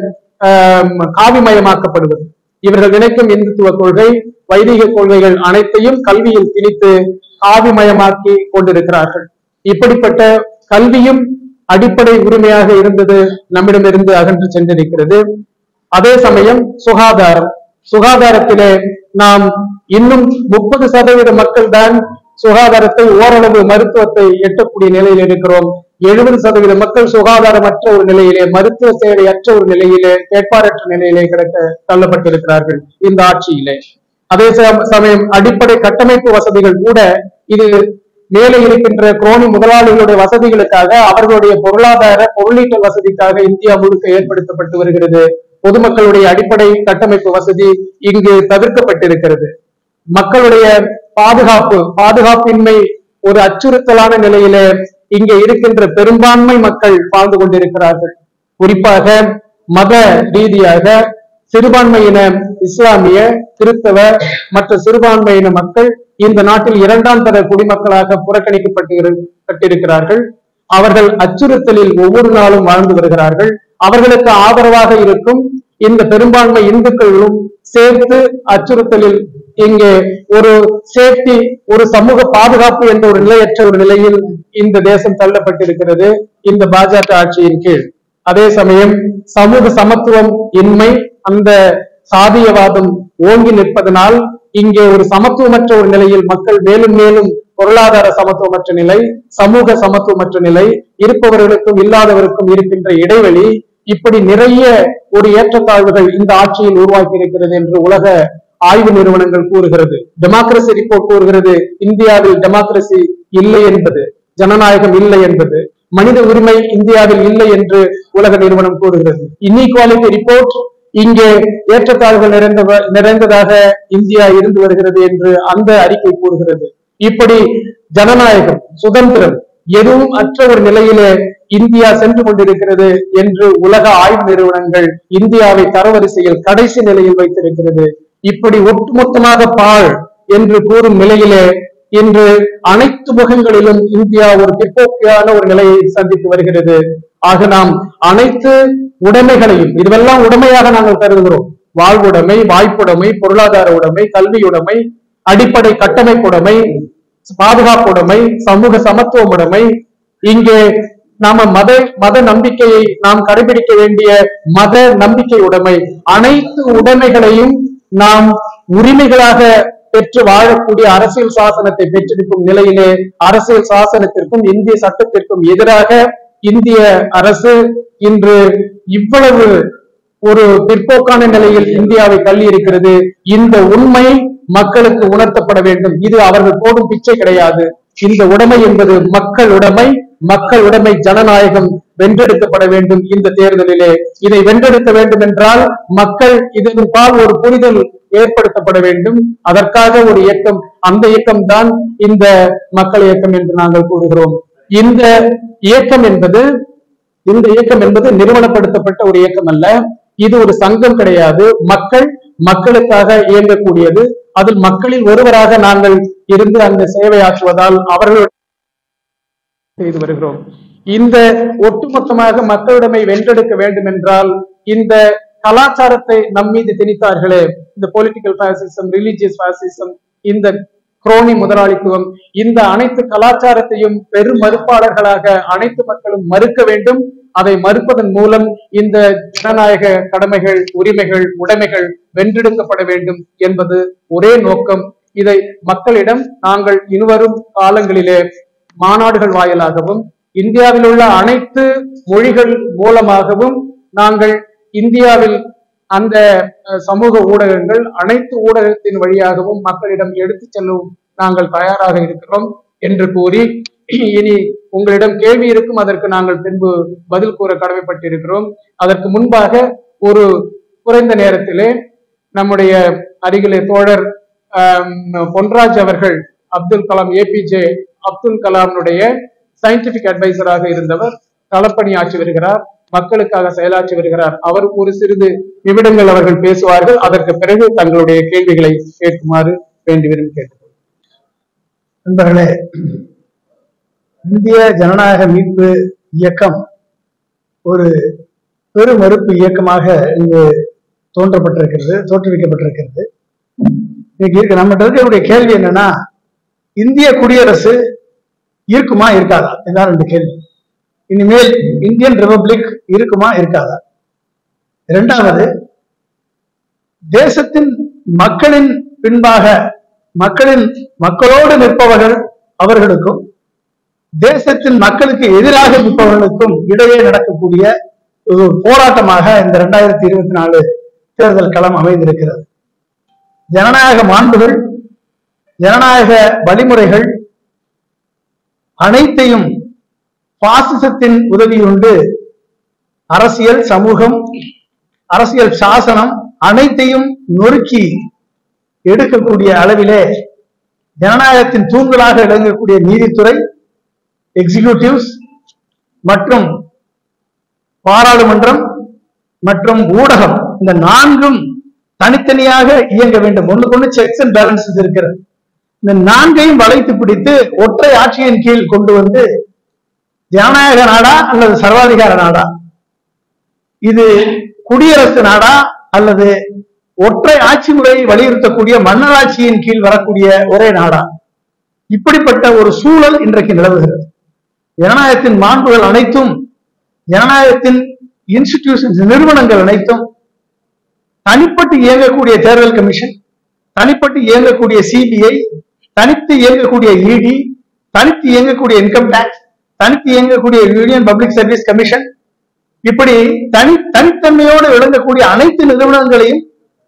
ஆம், காவிமயமாக்கப்படுவது இவர்கள் நினைக்கும் இந்துத்துவ கொள்கை வைதிக கொள்கைகள் அனைத்தையும் கல்வியில் திணித்து காவிமயமாக்கி கொண்டிருக்கிறார்கள் இப்படிப்பட்ட கல்வியும் அடிப்படை உரிமையாக இருந்தது நம்மிடமிருந்து அகன்று சென்றிருக்கிறது அதே சமயம் சுகாதாரம் சுகாதாரத்திலே நாம் இன்னும் முப்பது சதவீத மக்கள் தான் சுகாதாரத்தை ஓரளவு மருத்துவத்தை எட்டக்கூடிய நிலையில் இருக்கிறோம் எழுபது சதவீத மக்கள் சுகாதாரமற்ற ஒரு நிலையிலே மருத்துவ சேவையற்ற ஒரு நிலையிலே கேட்பாரற்ற நிலையிலே கிடக்க தள்ளப்பட்டிருக்கிறார்கள் இந்த ஆட்சியிலே அதே சம- சமயம் அடிப்படை கட்டமைப்பு வசதிகள் கூட இது மேலே இருக்கின்ற குரோனி முதலாளிகளுடைய வசதிகளுக்காக அவர்களுடைய பொருளாதார பொருளீட்டல் வசதிக்காக இந்தியா முழுக்க ஏற்படுத்தப்பட்டு வருகிறது பொதுமக்களுடைய அடிப்படை கட்டமைப்பு வசதி இங்கு தவிர்க்கப்பட்டிருக்கிறது மக்களுடைய பாதுகாப்பு பாதுகாப்பின்மை ஒரு அச்சுறுத்தலான நிலையிலே இங்கே இருக்கின்ற பெரும்பான்மை மக்கள் வாழ்ந்து கொண்டிருக்கிறார்கள் குறிப்பாக மத ரீதியாக சிறுபான்மையின இஸ்லாமிய கிறிஸ்தவ மற்ற சிறுபான்மையின மக்கள் இந்த நாட்டில் இரண்டாம் தர குடிமக்களாக புறக்கணிக்கப்பட்டிருக்கிறார்கள் அவர்கள் அச்சுறுத்தலில் ஒவ்வொரு நாளும் வாழ்ந்து வருகிறார்கள் அவர்களுக்கு ஆதரவாக இருக்கும் இந்த பெரும்பான்மை இந்துக்களும் சேர்த்து அச்சுறுத்தலில் இங்கே ஒரு சேஃப்டி ஒரு சமூக பாதுகாப்பு என்ற ஒரு நிலையற்ற ஒரு நிலையில் இந்த தேசம் தள்ளப்பட்டிருக்கிறது இந்த பாஜக ஆட்சியின் கீழ் அதே சமயம் சமூக சமத்துவம் இன்மை அந்த சாதியவாதம் ஓங்கி நிற்பதனால் இங்கே ஒரு சமத்துவமற்ற ஒரு நிலையில் மக்கள் மேலும் மேலும் பொருளாதார சமத்துவமற்ற நிலை சமூக சமத்துவமற்ற நிலை இருப்பவர்களுக்கும் இல்லாதவருக்கும் இருக்கின்ற இடைவெளி இப்படி நிறைய ஒரு ஏற்றத்தாழ்வுகள் இந்த ஆட்சியில் உருவாக்கி இருக்கிறது என்று உலக ஆய்வு நிறுவனங்கள் கூறுகிறது டெமோக்ரசி ரிப்போர்ட் கூறுகிறது இந்தியாவில் டெமோக்ரசி இல்லை என்பது ஜனநாயகம் இல்லை என்பது மனித உரிமை இந்தியாவில் இல்லை என்று உலக நிறுவனம் கூறுகிறது இன்இக்வாலிட்டி ரிப்போர்ட் இங்கே ஏற்றத்தாழ்வுகள் நிறைந்த நிறைந்ததாக இந்தியா இருந்து வருகிறது என்று அந்த அறிக்கை கூறுகிறது இப்படி ஜனநாயகம் சுதந்திரம் எதுவும் அற்ற ஒரு நிலையிலே இந்தியா சென்று கொண்டிருக்கிறது என்று உலக ஆய்வு நிறுவனங்கள் இந்தியாவை தரவரிசையில் கடைசி நிலையில் வைத்திருக்கிறது இப்படி ஒட்டுமொத்தமாக பாழ் என்று கூறும் நிலையிலே இன்று அனைத்து முகங்களிலும் இந்தியா ஒரு பிற்போக்கான ஒரு நிலையை சந்தித்து வருகிறது ஆக நாம் அனைத்து உடைமைகளையும் இதுவெல்லாம் உடைமையாக நாங்கள் கருதுகிறோம் வாழ்வுடைமை வாய்ப்புடைமை பொருளாதார உடைமை கல்வியுடைமை அடிப்படை கட்டமைப்புடைமை பாதுகாப்புடைமை சமூக சமத்துவமுடைமை இங்கே நாம மத மத நம்பிக்கையை நாம் கடைபிடிக்க வேண்டிய மத நம்பிக்கை உடைமை அனைத்து உடைமைகளையும் நாம் உரிமைகளாக பெற்று வாழக்கூடிய அரசியல் சாசனத்தை பெற்றிருக்கும் நிலையிலே அரசியல் சாசனத்திற்கும் இந்திய சட்டத்திற்கும் எதிராக இந்திய அரசு இன்று இவ்வளவு ஒரு பிற்போக்கான நிலையில் இந்தியாவை தள்ளி இருக்கிறது இந்த உண்மை மக்களுக்கு உணர்த்தப்பட வேண்டும் இது அவர்கள் போடும் பிச்சை கிடையாது இந்த உடைமை என்பது மக்கள் உடைமை மக்கள் உடைமை ஜனநாயகம் வென்றெடுக்கப்பட வேண்டும் இந்த தேர்தலிலே இதை வென்றெடுக்க வேண்டும் என்றால் மக்கள் இதன் பால் ஒரு புரிதல் ஏற்படுத்தப்பட வேண்டும் அதற்காக ஒரு இயக்கம் அந்த இயக்கம் தான் இந்த மக்கள் இயக்கம் என்று நாங்கள் கூறுகிறோம் இந்த இயக்கம் என்பது இந்த இயக்கம் என்பது நிறுவனப்படுத்தப்பட்ட ஒரு இயக்கம் அல்ல இது ஒரு சங்கம் கிடையாது மக்கள் மக்களுக்காக இயங்கக்கூடியது அதில் மக்களில் ஒருவராக நாங்கள் இருந்து அந்த சேவையாற்றுவதால் அவர்கள் செய்து வருகிறோம் இந்த ஒட்டுமொத்தமாக மக்களிடமை வென்றெடுக்க வேண்டும் என்றால் இந்த கலாச்சாரத்தை நம் மீது திணித்தார்களே இந்த பொலிட்டிக்கல் பாசிசம் ரிலீஜியஸ் பாசிசம் இந்த குரோனி முதலாளித்துவம் இந்த அனைத்து கலாச்சாரத்தையும் பெரும் மறுப்பாளர்களாக அனைத்து மக்களும் மறுக்க வேண்டும் அதை மறுப்பதன் மூலம் இந்த ஜனநாயக கடமைகள் உரிமைகள் உடைமைகள் வென்றெடுக்கப்பட வேண்டும் என்பது ஒரே நோக்கம் இதை மக்களிடம் நாங்கள் இனிவரும் காலங்களிலே மாநாடுகள் வாயிலாகவும் இந்தியாவில் உள்ள அனைத்து மொழிகள் மூலமாகவும் நாங்கள் இந்தியாவில் அந்த அஹ், சமூக ஊடகங்கள் அனைத்து ஊடகத்தின் வழியாகவும் மக்களிடம் எடுத்துச் செல்லவும் நாங்கள் தயாராக இருக்கிறோம் என்று கூறி இனி உங்களிடம் கேள்வி இருக்கும் அதற்கு நாங்கள் பின்பு பதில் கூற கடமைப்பட்டிருக்கிறோம் அதற்கு முன்பாக ஒரு குறைந்த நேரத்திலே நம்முடைய அருகிலே தோழர் ஆம், பொன்ராஜ் அவர்கள் அப்துல் கலாம் ஏபிஜே அப்துல் கலாமுடைய சயின்டிபிக் அட்வைசராக இருந்தவர் களப்பணி ஆற்றி வருகிறார் மக்களுக்காக செயலாற்றி வருகிறார் அவர் ஒரு சிறிது நிமிடங்கள் அவர்கள் பேசுவார்கள் அதற்கு பிறகு தங்களுடைய கேள்விகளை கேட்குமாறு வேண்டி விரும்பி கேட்டுக்கொள்கிறேன் நண்பர்களே இந்திய ஜனநாயக மீட்பு இயக்கம் ஒரு பெருமறுப்பு இயக்கமாக இங்கு தோன்றப்பட்டிருக்கிறது தோற்றுவிக்கப்பட்டிருக்கிறது இன்னைக்கு இருக்க நம்மகிட்ட இருக்கக்கூடிய கேள்வி என்னன்னா இந்திய குடியரசு இருக்குமா இருக்காதா இதான் ரெண்டு கேள்வி இனிமேல் இந்தியன் ரிபப்ளிக் இருக்குமா இருக்காதா இரண்டாவது தேசத்தின் மக்களின் பின்பாக மக்களின் மக்களோடு நிற்பவர்கள் அவர்களுக்கும் தேசத்தின் மக்களுக்கு எதிராக நிற்பவர்களுக்கும் இடையே நடக்கக்கூடிய ஒரு போராட்டமாக இந்த ரெண்டாயிரத்தி இருபத்தி நாலு தேர்தல் களம் அமைந்திருக்கிறது ஜனநாயக மாண்புகள் ஜனநாயக வழிமுறைகள் அனைத்தையும் பாசிசத்தின் உதவியுண்டு அரசியல் சமூகம் அரசியல் சாசனம் அனைத்தையும் நொறுக்கி எடுக்கக்கூடிய அளவிலே ஜனநாயகத்தின் தூண்களாக விளங்கக்கூடிய நீதித்துறை எக்ஸிகியூட்டிவ்ஸ் மற்றும் பாராளுமன்றம் மற்றும் ஊடகம் இந்த நான்கும் தனித்தனியாக இயங்க வேண்டும் ஒண்ணுக்கு ஒண்ணு செக்ஸ் அண்ட் பேலன்சஸ் இருக்கிறது இந்த நான்கையும் வளைத்து பிடித்து ஒற்றை ஆட்சியின் கீழ் கொண்டு வந்து ஜனநாயக நாடா அல்லது சர்வாதிகார நாடா இது குடியரசு நாடா அல்லது ஒற்றை ஆட்சி முறையை வலியுறுத்தக்கூடிய மன்னராட்சியின் கீழ் வரக்கூடிய ஒரே நாடா இப்படிப்பட்ட ஒரு சூழல் இன்றைக்கு நிலவுகிறது ஜனநாயகத்தின் மாண்புகள் அனைத்தும் ஜனநாயகத்தின் இன்ஸ்டிடியூஷன்ஸ் நிறுவனங்கள் அனைத்தும் தனிப்பட்டு இயங்கக்கூடிய தேர்தல் கமிஷன் தனிப்பட்டு இயங்கக்கூடிய சிபிஐ தனித்து இயங்கக்கூடிய இடி தனித்து இயங்கக்கூடிய இன்கம் டாக்ஸ் தனித்து இயங்கக்கூடிய யூனியன் பப்ளிக் சர்வீஸ் கமிஷன் இப்படி தனி தனித்தன்மையோடு விளங்கக்கூடிய அனைத்து நிறுவனங்களையும்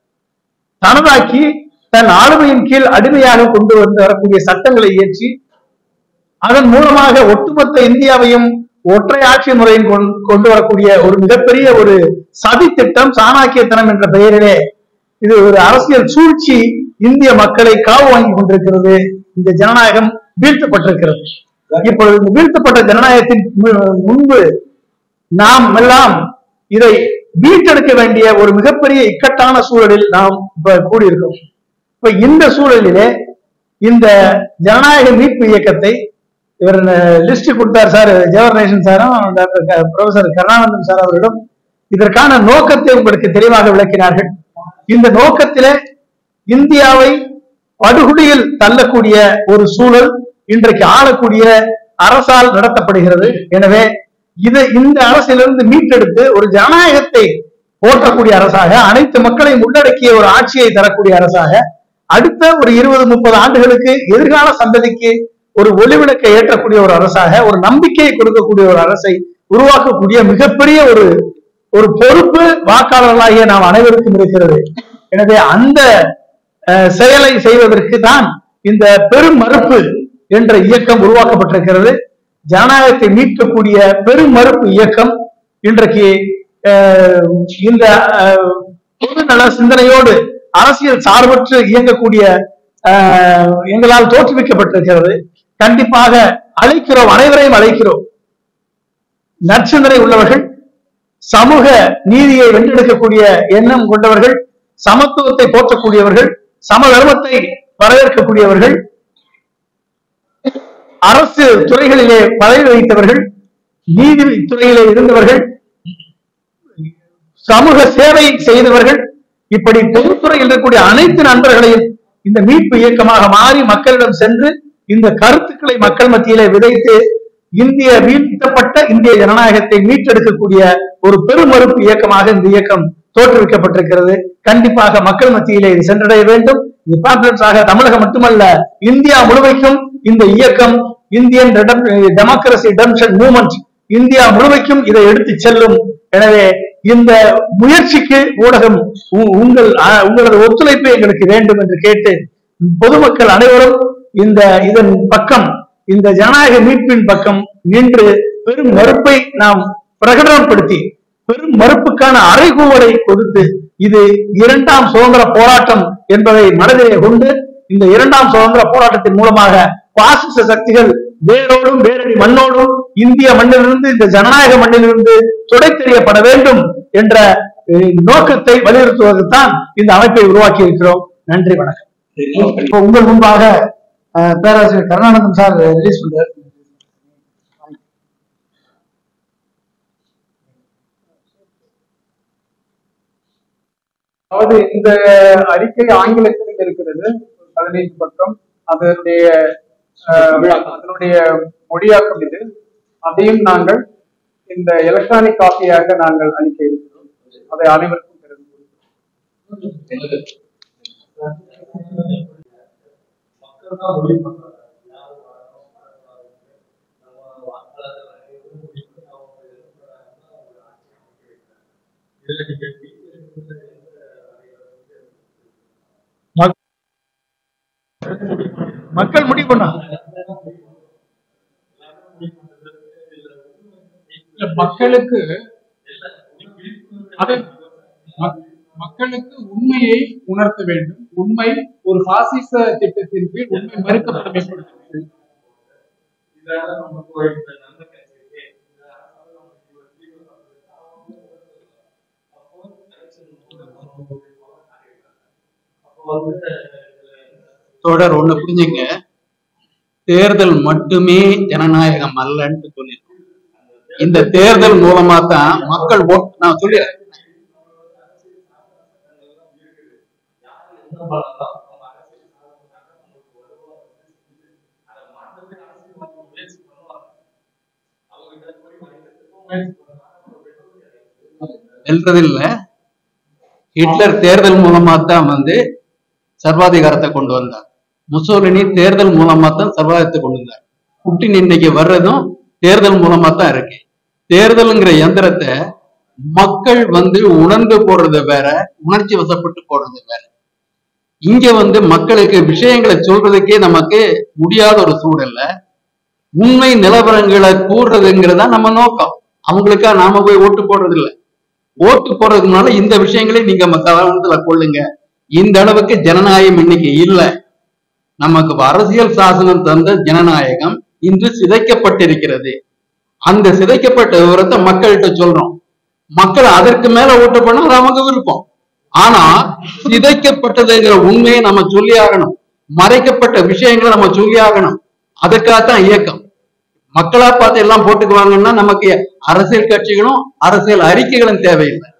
தனதாக்கி தன் ஆளுமையின் கீழ் அடிமையாக கொண்டு வந்து வரக்கூடிய சட்டங்களை இயற்றி அதன் மூலமாக ஒட்டுமொத்த இந்தியாவையும் ஒற்றை ஆட்சி முறையின் கொண்- கொண்டு வரக்கூடிய ஒரு மிகப்பெரிய ஒரு சதி திட்டம் சாணாக்கியத்தனம் என்ற பெயரிலே இது ஒரு அரசியல் சூழ்ச்சி இந்திய மக்களை காவு வாங்கி கொண்டிருக்கிறது இந்த ஜனநாயகம் வீழ்த்தப்பட்டிருக்கிறது இப்பொழுது இந்த வீழ்த்தப்பட்ட ஜனநாயகத்தின் மு- முன்பு நாம் எல்லாம் இதை மீட்டெடுக்க வேண்டிய ஒரு மிகப்பெரிய இக்கட்டான சூழலில் நாம் இப்ப கூடியிருக்கோம் இப்ப இந்த சூழலிலே இந்த ஜனநாயக மீட்பு இயக்கத்தை இவர் லிஸ்ட் கொடுத்தார் சார் ஜவஹர்நேசன் சாரும் டாக்டர் க- ப்ரொஃபசர் கருணானந்தன் சார் அவரிடம் இதற்கான நோக்கத்தை உங்களுக்கு தெளிவாக விளக்கினார்கள் இந்த நோக்கத்திலே இந்தியாவை படுகொலியில் தள்ளக்கூடிய ஒரு சூழல் இன்றைக்கு ஆளக்கூடிய அரசால் நடத்தப்படுகிறது எனவே இது இந்த அரசிலிருந்து மீட்டெடுத்து ஒரு ஜனநாயகத்தை போற்றக்கூடிய அரசாக அனைத்து மக்களையும் உள்ளடக்கிய ஒரு ஆட்சியை தரக்கூடிய அரசாக அடுத்த ஒரு இருபது முப்பது ஆண்டுகளுக்கு எதிர்கால சந்ததிக்கு ஒரு ஒளிவிளக்கை ஏற்றக்கூடிய ஒரு அரசாக ஒரு நம்பிக்கையை கொடுக்கக்கூடிய ஒரு அரசை உருவாக்கக்கூடிய மிகப்பெரிய ஒரு ஒரு பொறுப்பு வாக்காளர்களாகிய நாம் அனைவருக்கும் இருக்கிறது எனவே அந்த அஹ், செயலை செய்வதற்கு தான் இந்த பெரும் மறுப்பு என்ற இயக்கம் உருவாக்கப்பட்டிருக்கிறது ஜனநாயகத்தை மீட்கக்கூடிய பெரும் மறுப்பு இயக்கம் இன்றைக்கு அஹ், இந்த அஹ், பொதுநல சிந்தனையோடு அரசியல் சார்பற்று இயங்கக்கூடிய அஹ், எங்களால் தோற்றுவிக்கப்பட்டிருக்கிறது கண்டிப்பாக அழைக்கிறோம் அனைவரையும் அழைக்கிறோம் நற்சிந்தனை உள்ளவர்கள் சமூக நீதியை வென்றெடுக்கக்கூடிய எண்ணம் கொண்டவர்கள் சமத்துவத்தை போற்றக்கூடியவர்கள் சம தர்மத்தை வரவேற்கக்கூடியவர்கள் அரசு துறைகளிலே பதவி வகித்தவர்கள் நீதி துறையிலே இருந்தவர்கள் சமூக சேவை செய்தவர்கள் இப்படி பொதுத்துறையில் இருக்கக்கூடிய அனைத்து நண்பர்களையும் இந்த மீட்பு இயக்கமாக மாறி மக்களிடம் சென்று இந்த கருத்துக்களை மக்கள் மத்தியிலே விதைத்து இந்திய வீழ்த்தப்பட்ட இந்திய ஜனநாயகத்தை மீட்டெடுக்கக்கூடிய ஒரு பெருமறுப்பு இயக்கமாக இந்த இயக்கம் தோற்றுவிக்கப்பட்டிருக்கிறது கண்டிப்பாக மக்கள் மத்தியிலே இது சென்றடைய வேண்டும் இது pamphlets ஆக தமிழகம் மட்டுமல்ல இந்தியா முழுமைக்கும் இந்த இயக்கம் இந்தியன் டெமோக்ரசி டெம்ஷன் மூவ்மெண்ட் இந்தியா முழுமைக்கும் இதை எடுத்து செல்லும் எனவே இந்த முயற்சிக்கு ஊடகம் உ- உங்கள் அ- உங்களது ஒத்துழைப்பு எங்களுக்கு வேண்டும் என்று கேட்டு பொதுமக்கள் அனைவரும் இந்த இதன் பக்கம் இந்த ஜனநாயக மீட்பின் பக்கம் நின்று பெரும் மறுப்பை நாம் பிரகடனப்படுத்தி பெரும் மறுப்புக்கான அறைகூவலை கொடுத்து இது இரண்டாம் சுதந்திர போராட்டம் என்பதை மனதிலே கொண்டு இந்த இரண்டாம் சுதந்திர போராட்டத்தின் மூலமாக பாசிச சக்திகள் வேரோடும் வேரடி மண்ணோடும் இந்திய மண்ணிலிருந்து இந்த ஜனநாயக மண்ணிலிருந்து துடைத்தெறியப்பட வேண்டும் என்ற அஹ், நோக்கத்தை வலியுறுத்துவதற்குத்தான் இந்த அமைப்பை உருவாக்கி இருக்கிறோம் நன்றி வணக்கம் இப்போ உங்கள் முன்பாக அஹ், பேராசிரியர் கருணானந்தம் சார் ரிலீஸ் பண்றார் அதாவது இந்த அறிக்கை ஆங்கிலத்தில் இருக்கிறது பதினைந்து பக்கம் அதனுடைய அஹ், அதனுடைய மொழியாக்கம் இது அதையும் நாங்கள் இந்த எலக்ட்ரானிக் காப்பியாக நாங்கள் அளிக்க இருக்கிறோம் அதை அனைவருக்கும் தெரிந்து கொள்கிறோம். மக்கள் முடிவு பண்ணாங்க இல்ல, மக்களுக்கு அது மக்- மக்களுக்கு உண்மையை உணர்த்த வேண்டும் உண்மை ஒரு பாசிச திட்டத்தின் கீழ் உண்மை மறுக்கப்பட வேண்டும் தொடர் ஒண்ணு புரிஞ்சுங்க தேர்தல் மட்டுமே ஜனநாயகம் அல்லன்னு சொல்லிருக்கோம் இந்த தேர்தல் மூலமா தான் மக்கள் ஓட் நான் சொல்லிடுறேன் வெல்றது இல்ல ஹிட்லர் தேர்தல் மூலமா தான் வந்து சர்வாதிகாரத்தை கொண்டு வந்தார் முசோலினி தேர்தல் மூலமா தான் சர்வாதிகாரத்தை கொண்டு வந்தார் புட்டின் இன்னைக்கு வர்றதும் தேர்தல் மூலமா தான் இருக்கு தேர்தலுங்கிற எந்திரத்தை மக்கள் வந்து உணர்ந்து போடுறது வேற உணர்ச்சி வசப்பட்டு போடுறது வேற இங்க வந்து மக்களுக்கு விஷயங்களை சொல்றதுக்கே நமக்கு முடியாத ஒரு சூழல்ல உண்மை நிலவரங்களை கூறுறதுங்கிறதா நம்ம நோக்கம் அவங்களுக்கா நாம போய் ஓட்டு போடுறது இல்ல ஓட்டு போடுறதுனால இந்த விஷயங்களை நீங்க ம- கவனத்துல கொள்ளுங்க இந்த அளவுக்கு ஜனநாயகம் இன்னைக்கு இல்ல நமக்கு அரசியல் சாசனம் தந்த ஜனநாயகம் இன்று சிதைக்கப்பட்டிருக்கிறது அந்த சிதைக்கப்பட்ட விவரத்தை மக்கள்கிட்ட சொல்றோம் மக்கள் அதற்கு மேல ஓட்டு பண்ணா அது அவங்க விருப்பம் ஆனா சிதைக்கப்பட்டதுங்கிற உண்மையை நம்ம சொல்லி ஆகணும் மறைக்கப்பட்ட விஷயங்களை நம்ம சொல்லி ஆகணும் அதுக்காகத்தான் இயக்கம் மக்களா பார்த்து எல்லாம் போட்டுக்குவாங்கன்னா நமக்கு அரசியல் கட்சிகளும் அரசியல் அறிக்கைகளும் தேவையில்லை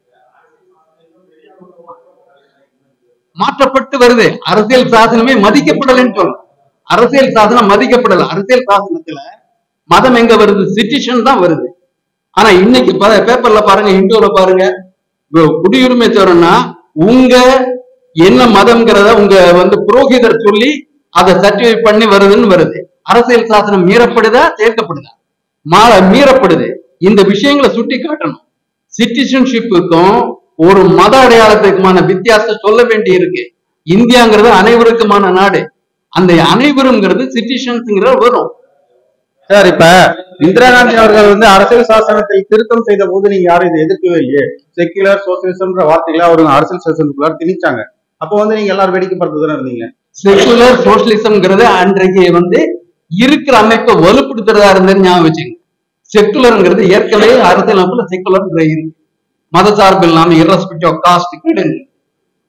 மாற்றப்பட்டு வருது அரசியல் சாசனமே மதிக்கப்படலைன்னு சொல்றோம் அரசியல் சாசனம் மதிக்கப்படல அரசியல் சாசனத்துல மதம் எங்க வருது சிட்டிஷன் தான் வருது ஆனா இன்னைக்கு ப- பேப்பர்ல பாருங்க இந்துல பாருங்க கு- குடியுரிமை தரணும்னா உங்க என்ன மதம்ங்கிறத உங்க வந்து புரோகிதர் சொல்லி அதை சர்டிஃபை பண்ணி வருதுன்னு வருது அரசியல் சாசனம் மீறப்படுதா சேர்க்கப்படுதா மாற மீறப்படுது இந்த விஷயங்களை சுட்டி காட்டணும் சிட்டிசன்ஷிப்புக்கும் ஒரு மத அடையாளத்துக்குமான வித்தியாசத்தை சொல்ல வேண்டி இருக்கு இந்தியாங்கிறது அனைவருக்குமான நாடு அந்த அனைவருங்கிறது சிட்டிசன்ஸ்ங்கிற வரும் சார் இப்ப இந்திரா காந்தி அவர்கள் வந்து அரசியல் சாசனத்தில் திருத்தம் செய்த போது நீங்க யாரும் இதை எதிர்க்கவே இல்லையே செக்குலர் சோசியலிசம்ன்ற வார்த்தைகளை அவங்க அரசியல் சாசனத்துக்குள்ளார திணிச்சாங்க அப்போ வந்து நீங்க எல்லாரும் வேடிக்கை பார்த்து தானே இருந்தீங்க செக்குலர் சோசியலிசம்ங்கிறது அன்றைக்கு வந்து இருக்கிற அமைப்பை வலுப்படுத்துறதா இருந்ததுன்னு ஞாபகம் வச்சுங்க செக்குலர்ங்கிறது ஏற்கனவே அரசியலமைப்புல செக்குலர் இருக்கு மத சார்பு இல்லாம இரஸ்பெக்ட் ஆஃப் காஸ்ட் கிடையாது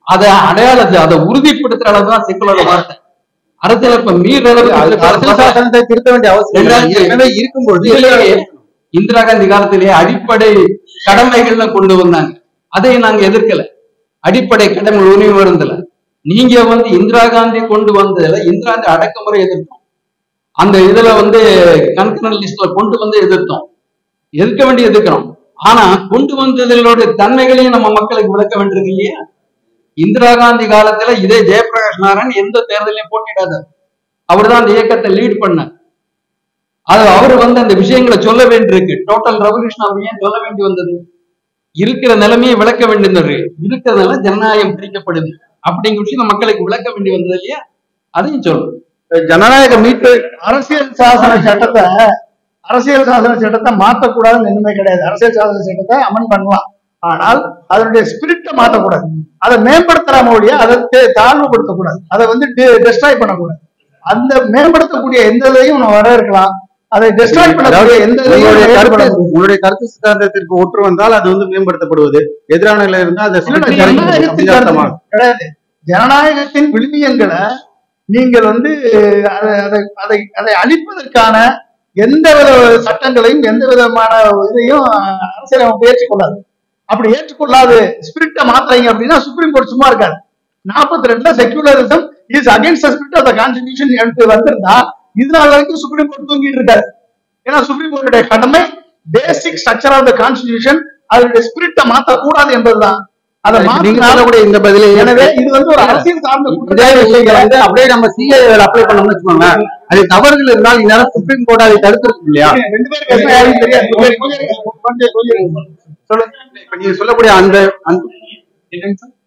அதை அடையாளத்தை அதை உறுதிப்படுத்துற அளவு தான் செக்குலர் வார்த்தை அரசியல் இப்ப மீற அரசியல் சாசனத்தை திருத்த வேண்டிய அவசியம் இல்லை. ரெண்டாயிரத்தி ஏற்கனவே இருக்கும்பொழுது இதுலயே இந்திரா காந்தி காலத்திலேயே அடிப்படை கடமைகள்ல கொண்டு வந்தாங்க அதை நாங்க எதிர்க்கல அடிப்படை கடமை உரிமை வருந்தல நீங்க வந்து இந்திரா காந்தி கொண்டு வந்ததுல இந்திரா காந்தி அடக்குமுறை எதிர்த்தோம் அந்த இதுல வந்து கன்கரன் லிஸ்ட்ல கொண்டு வந்து எதிர்த்தோம் எதிர்க்க வேண்டிய எதிர்க்கிறோம் ஆனா கொண்டு வந்ததோட தன்மைகளையும் நம்ம மக்களுக்கு விளக்க வேண்டியிருக்கு இல்லையா இந்திரா காந்தி காலத்துல இதே ஜெயபிரகாஷ் நாராயண் எந்த தேர்தலையும் போட்டியிடாதார் அவர்தான் அந்த இயக்கத்தை லீட் பண்ணார் அது அவர் வந்து அந்த விஷயங்களை சொல்ல வேண்டியிருக்கு டோட்டல் ரெவல்யூஷன் அவர் ஏன் சொல்ல வேண்டி வந்தது இருக்கிற நிலைமையை விளக்க வேண்டியது இருக்கிறதுனால ஜனநாயகம் பிரிக்கப்படுது அப்படிங்கிற விஷயம் மக்களுக்கு விளக்க வேண்டி வந்தது இல்லையா அதையும் சொல்லணும் ஜனநாயக மீட்பு அரசியல் சாசன சட்டத்தை அரசியல் சாசன சட்டத்தை மாத்தக்கூடாதுன்னு எதுவுமே கிடையாது அரசியல் சாசன சட்டத்தை அமன் பண்ணலாம் ஆனால் அதனுடைய ஸ்பிரிட்டை மாத்தக்கூடாது அதை மேம்படுத்தலாம ஒழிய அதை தே- தாழ்வுபடுத்தக்கூடாது அதை வந்து டெஸ்ட்ராய் பண்ணக்கூடாது அந்த மேம்படுத்தக்கூடிய எந்த இதையும் நம்ம வரவேற்கலாம் அதை டெஸ்ட்ராய் பண்ணக்கூடிய எந்த இதையும் உங்களுடைய கருத்து ஏற்படக்கூடாது. உங்களுடைய கருத்து சித்தாந்தத்திற்கு ஒற்று வந்தால் அது வந்து மேம்படுத்தப்படுவது எதிரான நிலை இருந்தால் அதை இல்ல, சுட்டி ஜனநாயகத்தின் அப்படின்னு அர்த்தமா? கருத்து கிடையாது ஜனநாயகத்தின் விழுமியங்களை நீங்கள் வந்து அதை அதை அதை அதை அழிப்பதற்கான எந்த வித சட்டங்களையும் எந்த விதமான இதையும் அரசியலமைப்பு ஏற்றுக்கொள்ளாது அப்படி ஏற்றுக்கொள்ளாது ஸ்பிரிட்டை மாத்துறீங்க அப்படின்னா சுப்ரீம் கோர்ட் சும்மா இருக்காது நாற்பத்தி ரெண்டுல secularism is against spirit of the constitution எடுத்து வந்திருந்தா இது நாள் வரைக்கும் சுப்ரீம் கோர்ட் தூங்கிட்டு இருக்காரு ஏன்னா சுப்ரீம் கோர்ட்டுடைய கடமை basic structure of the constitution அதனுடைய ஸ்பிரிட்டை மாத்தக்கூடாது என்பதுதான் அதை நீங்க மாத்தினால் சொல்லக்கூடிய இந்த பதிலை எனவே இது வந்து ஒரு அரசியல் சார்ந்த இதே குற்றச்சாட்டு விஷயங்களை வந்து அப்படியே நம்ம சிஏ அப்ளை பண்ணோம்னு வச்சுக்கோங்க அது தவறுகள் இருந்தால் இந்நேரம் சுப்ரீம் கோர்ட் அதை தடுத்திருக்கும் இல்லையா ரெண்டு பேரும் பேசுனா யாருக்கும் தெரியாது கொஞ்சம் கொஞ்சம் கொஞ்சம் கொஞ்சம் சொல்லுங்க இப்ப நீங்க சொல்லக்கூடிய அந்த அந்த என்னங்க சார்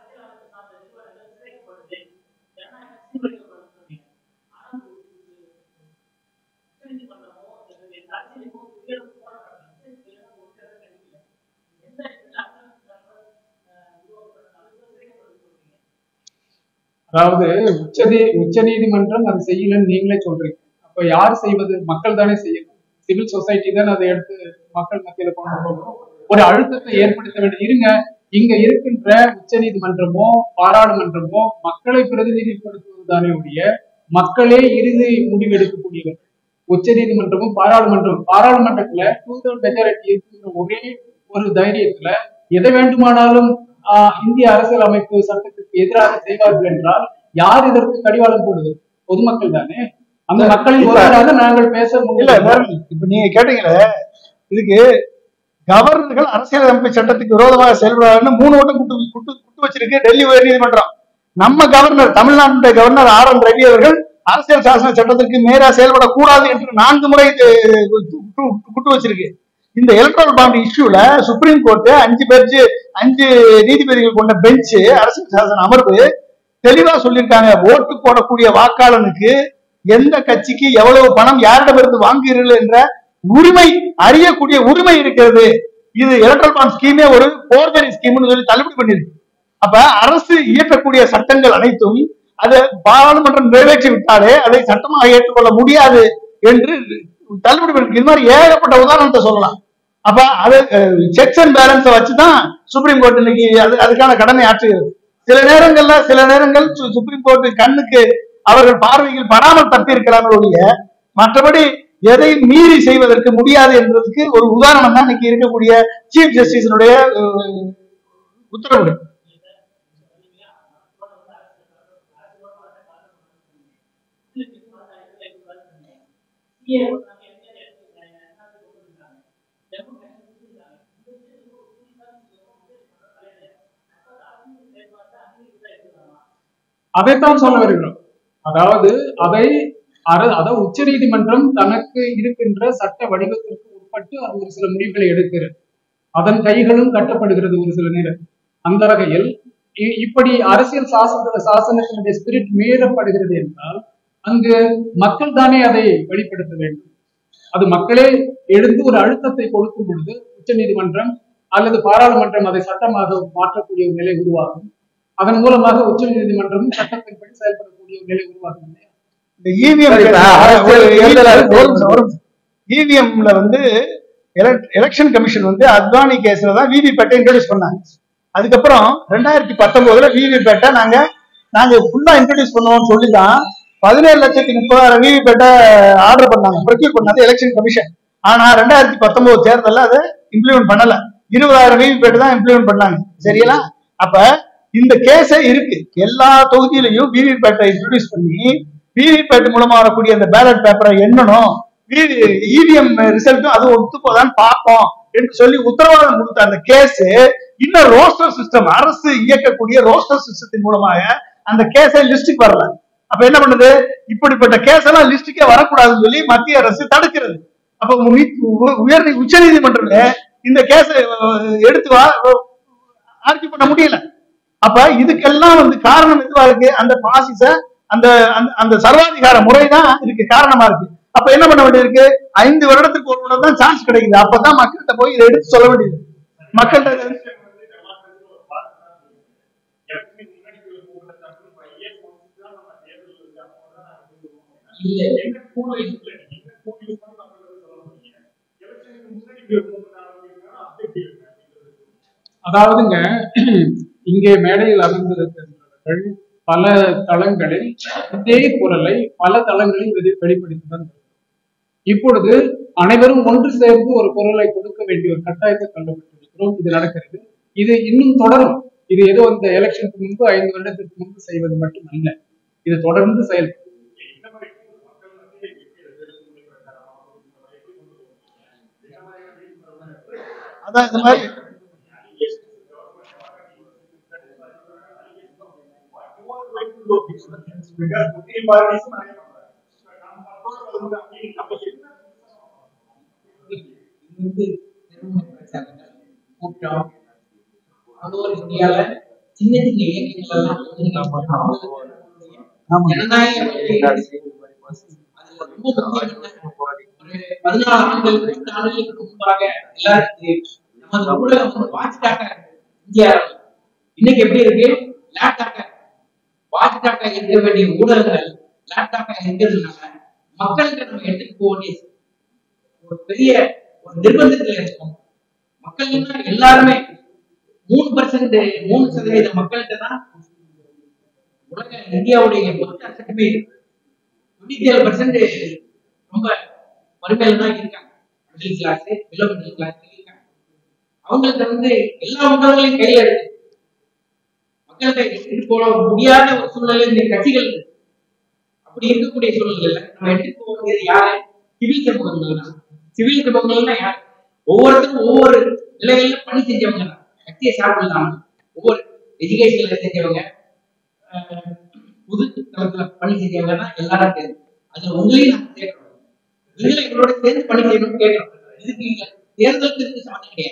அதாவது உச்சநீ உச்ச நீதிமன்றம் அது செய்யலன்னு நீங்களே சொல்றீங்க அப்ப யார் செய்வது மக்கள் தானே செய்யணும் சிவில் சொசைட்டி தானே அதை எடுத்து மக்கள் மத்தியில கொண்டு போகணும் ஒரு அழுத்தத்தை ஏற்படுத்த வேண்டும் இருங்க இங்க இருக்கின்ற உச்ச நீதிமன்றமோ பாராளுமன்றமோ மக்களை பிரதிநிதிப்படுத்துவது தானே ஒழிய மக்களே இறுதி முடிவெடுக்கக்கூடியவர் உச்ச நீதிமன்றமும் பாராளுமன்றம் பாராளுமன்றத்துல டூ தௌசண்ட் மெஜாரிட்டி இருக்கின்ற ஒரே ஒரு தைரியத்துல எதை வேண்டுமானாலும் ஆஹ், இந்திய அரசியல் அமைப்பு சட்டத்திற்கு எதிராக செய்வார்கள் என்றால் யார் இதற்கு கடிவாளம் போடுவது பொதுமக்கள் தானே அந்த மக்களின் இப்ப- ஒருவராக நாங்கள் பேச இல்ல முடியல வேற இல்ல. இப்ப நீங்க கேட்டீங்களே இதுக்கு கவர்னர்கள் அரசியலமைப்பு சட்டத்துக்கு விரோதமாக செயல்படுறாங்கன்னு மூணு வட்டம் குட்டு குட்டு குட்டு வச்சிருக்கு டெல்லி உயர் நீதிமன்றம் நம்ம கவர்னர் தமிழ்நாட்டு கவர்னர் ஆர் என் ரவி அவர்கள் அரசியல் சாசன சட்டத்திற்கு மேலா செயல்படக்கூடாது என்று நான்கு முறை இது குட்டு- குட்டு- குட்டு வச்சிருக்கு இந்த எலக்ட்ரல் பாண்ட் இஷ்யூல சுப்ரீம் கோர்ட் அஞ்சு பேர்ச்சு அஞ்சு நீதிபதிகள் கொண்ட பெஞ்சு அரசியல் சாசன அமர்வு தெளிவா சொல்லியிருக்காங்க ஓட்டு போடக்கூடிய வாக்காளனுக்கு எந்த கட்சிக்கு எவ்வளவு பணம் யாரிடமிருந்து வாங்குகிறீர்கள் என்ற உரிமை அறியக்கூடிய உரிமை இருக்கிறது இது எலக்ட்ரல் பாண்ட் ஸ்கீமே ஒரு போர்ஜரி ஸ்கீம்னு சொல்லி தள்ளுபடி பண்ணிருக்கு அப்ப அரசு இயற்றக்கூடிய சட்டங்கள் அனைத்தும் அது பாராளுமன்றம் நிறைவேற்றி விட்டாலே அதை சட்டமாக ஏற்றுக்கொள்ள முடியாது என்று தள்ளுபடி பண்ணிருக்கு இது மாதிரி ஏகப்பட்ட உதாரணத்தை சொல்லலாம் அப்ப அது செக்ஸ் அண்ட் பேலன்ஸை வச்சுதான் சுப்ரீம் கோர்ட் இன்னைக்கு அது அதுக்கான கடமை ஆற்றுகிறது சில நேரங்கள்ல சில நேரங்கள் சு- சுப்ரீம் கோர்ட் கண்ணுக்கு அவர்கள் பார்வையில் படாமல் தப்பி இருக்கிறார்கள் ஒழிய மற்றபடி எதை மீறி செய்வதற்கு முடியாது என்பதற்கு ஒரு உதாரணம் தான் இன்னைக்கு இருக்கக்கூடிய சீஃப் ஜஸ்டிஸினுடைய உத்தரவு அதைத்தான் சொல்ல வருகிறோம் அதாவது அதை அர- அதாவது உச்ச நீதிமன்றம் தனக்கு இருக்கின்ற சட்ட வடிவத்திற்கு உட்பட்டு அது ஒரு சில முடிவுகளை எடுக்கிறது அதன் கைகளும் கட்டப்படுகிறது ஒரு சில நேரம் அந்த வகையில் இ- இப்படி அரசியல் சாசன சாசனத்தினுடைய ஸ்பிரிட் மீறப்படுகிறது என்றால் அங்கு மக்கள் தானே அதை வெளிப்படுத்த வேண்டும் அது மக்களே எழுந்து ஒரு அழுத்தத்தை கொடுக்கும் பொழுது உச்ச நீதிமன்றம் அல்லது பாராளுமன்றம் அதை சட்டமாக மாற்றக்கூடிய ஒரு நிலை உருவாகும் அதன் மூலமாக உச்ச நீதிமன்றமும் சட்டத்தின்படி செயல்படக்கூடிய ஒரு நிலை உருவாகும் இல்லையா இந்த இவிஎம் சரி, இப்ப அரசியல் தேர்தல் இவிஎம்ல வந்து எலெக்ஷன் கமிஷன் வந்து அத்வானி கேஸ்ல தான் விவி பேட்டை இன்ட்ரோடியூஸ் பண்ணாங்க அதுக்கப்புறம் ரெண்டாயிரத்தி பத்தொன்பதுல விவிபேட்டை நாங்க நாங்க ஃபுல்லா இன்ட்ரடியூஸ் பண்ணுவோம்னு சொல்லி தான் பதினேழு லட்சத்தி முப்பதாயிரம் விவிபேட்டை ஆர்டர் பண்ணாங்க ப்ரொக்யூர் பண்ணது எலெக்ஷன் கமிஷன் ஆனா ரெண்டாயிரத்தி பத்தொன்பது தேர்தல்ல அதை இம்ப்ளிமெண்ட் பண்ணல இருபதாயிரம் விவிபேட் தான் இம்ப்ளிமெண்ட் பண்ணாங்க சரிங்களா அப்ப இந்த கேஸே இருக்கு எல்லா தொகுதியிலையும் விவிபேட்டை இன்ட்ரடியூஸ் பண்ணி விவிபேட் மூலமா வரக்கூடிய அந்த பேலட் பேப்பரை எண்ணணும் இவிஎம் ரிசல்ட்டும் அது ஒத்து போதான்னு பார்ப்போம் என்று சொல்லி உத்தரவாதம் கொடுத்த அந்த கேஸ் இன்னும் ரோஸ்டர் சிஸ்டம் அரசு இயக்கக்கூடிய ரோஸ்டர் சிஸ்டத்தின் மூலமாக அந்த கேஸை லிஸ்டுக்கு வரல அப்ப என்ன பண்ணுது இப்படிப்பட்ட கேஸ் எல்லாம் லிஸ்டுக்கே வரக்கூடாதுன்னு சொல்லி மத்திய அரசு தடுக்கிறது அப்ப உ- உ- உயர் உச்ச நீதிமன்றத்துல இந்த கேஸை எடுத்து வா ஆர்கியூ பண்ண முடியல அப்ப இதுக்கெல்லாம் வந்து காரணம் எதுவா இருக்கு அந்த பாசிச அந்த அந்த- அந்த சர்வாதிகார முறை தான் இதுக்கு காரணமா இருக்கு அப்ப என்ன பண்ண வேண்டியிருக்கு ஐந்து வருடத்துக்கு ஒரு முறை தான் சான்ஸ் கிடைக்குது அப்பதான் மக்கள்கிட்ட போய் இதை எடுத்து சொல்ல வேண்டியது மக்கள்கிட்ட அதாவதுங்க இங்கே மேடையில் அமர்ந்திருக்கின்றவர்கள் பல தளங்களில் இதே குரலை பல தளங்களில் வெளி- வெளிப்படுத்திதான் வருகிறோம். இப்பொழுது அனைவரும் ஒன்று சேர்ந்து ஒரு குரலை கொடுக்க வேண்டிய ஒரு கட்டாயத்தை கண்டுபிடித்திருக்கிறோம் இது நடக்கிறது இது இன்னும் தொடரும் இது ஏதோ இந்த எலெக்ஷனுக்கு முன்பு ஐந்து வருடத்திற்கு முன்பு செய்வது மட்டுமல்ல இது தொடர்ந்து செயல்படும் அதான் இந்த மாதிரி வந்து நிறுவன பிரச்சாரங்கள் கூட்டம் அதுவும் இந்தியால சின்ன சின்ன இயக்கங்கள் எல்லாம் ஜனநாயக வழியில் அதுல ரொம்ப முக்கியம் ஒரு பதினாலு ஆண்டுகள் பத்து ஆண்டுகளுக்கு முன்பாக எல்லாருக்கும் தெரியும். நமது ஊடகம் வந்து வாட்ச் டாட்டா இந்தியா இன்னைக்கு எப்படி இருக்கு லேப்டாட்டா வாட்ச் டாட்டா இருக்க வேண்டிய ஊடகங்கள் லேப்டாட்டா இருக்கிறதுனால மக்கள்கிட்ட நம்ம எடுத்துட்டு போக வேண்டிய ஒரு பெரிய ஒரு நிர்பந்தத்துல இருக்கும் மக்கள் எல்லாருமே மூணு பர்சன்ட் மூணு சதவீத மக்கள்கிட்ட தான் உலக இந்தியாவுடைய மொத்த சட்டமே இருக்கு தொண்ணூத்தி ஏழு பர்சன்ட் ரொம்ப வறுமையில தான் இருக்காங்க middle class below middle class இருக்காங்க அவங்கள்ட்ட வந்து எல்லா மக்களையும் கையில இருக்கு மக்கள்கிட்ட எடுத்துட்டு போக முடியாத ஒரு சூழ்நிலை இந்த கட்சிகள் இருக்கு. அப்படி இருக்கக்கூடிய சூழ்நிலையில நம்ம எடுத்துட்டு போக வேண்டியது யாரு சிவில் சமூகங்கள் தான் சிவில் சமூகங்கள்னா யார் ஒவ்வொருத்தரும் ஒவ்வொரு நிலைகளில பணி செஞ்சவங்க தான் கட்சியை சார்பு இல்லாம ஒவ்வொரு எஜுகேஷன்ல செஞ்சவங்க அஹ், பொது தளத்துல பணி செஞ்சவங்க தான் எல்லாரும் தெரியும் அதுல உங்களையும் நாங்க சேர்க்கிறோம் நீங்களும் எங்களோட சேர்ந்து பணி செய்யணும்னு கேட்கிறோம் இதுக்கு இங்க தேர்தலுக்கு இதுக்கு சம்மந்தம் கிடையாது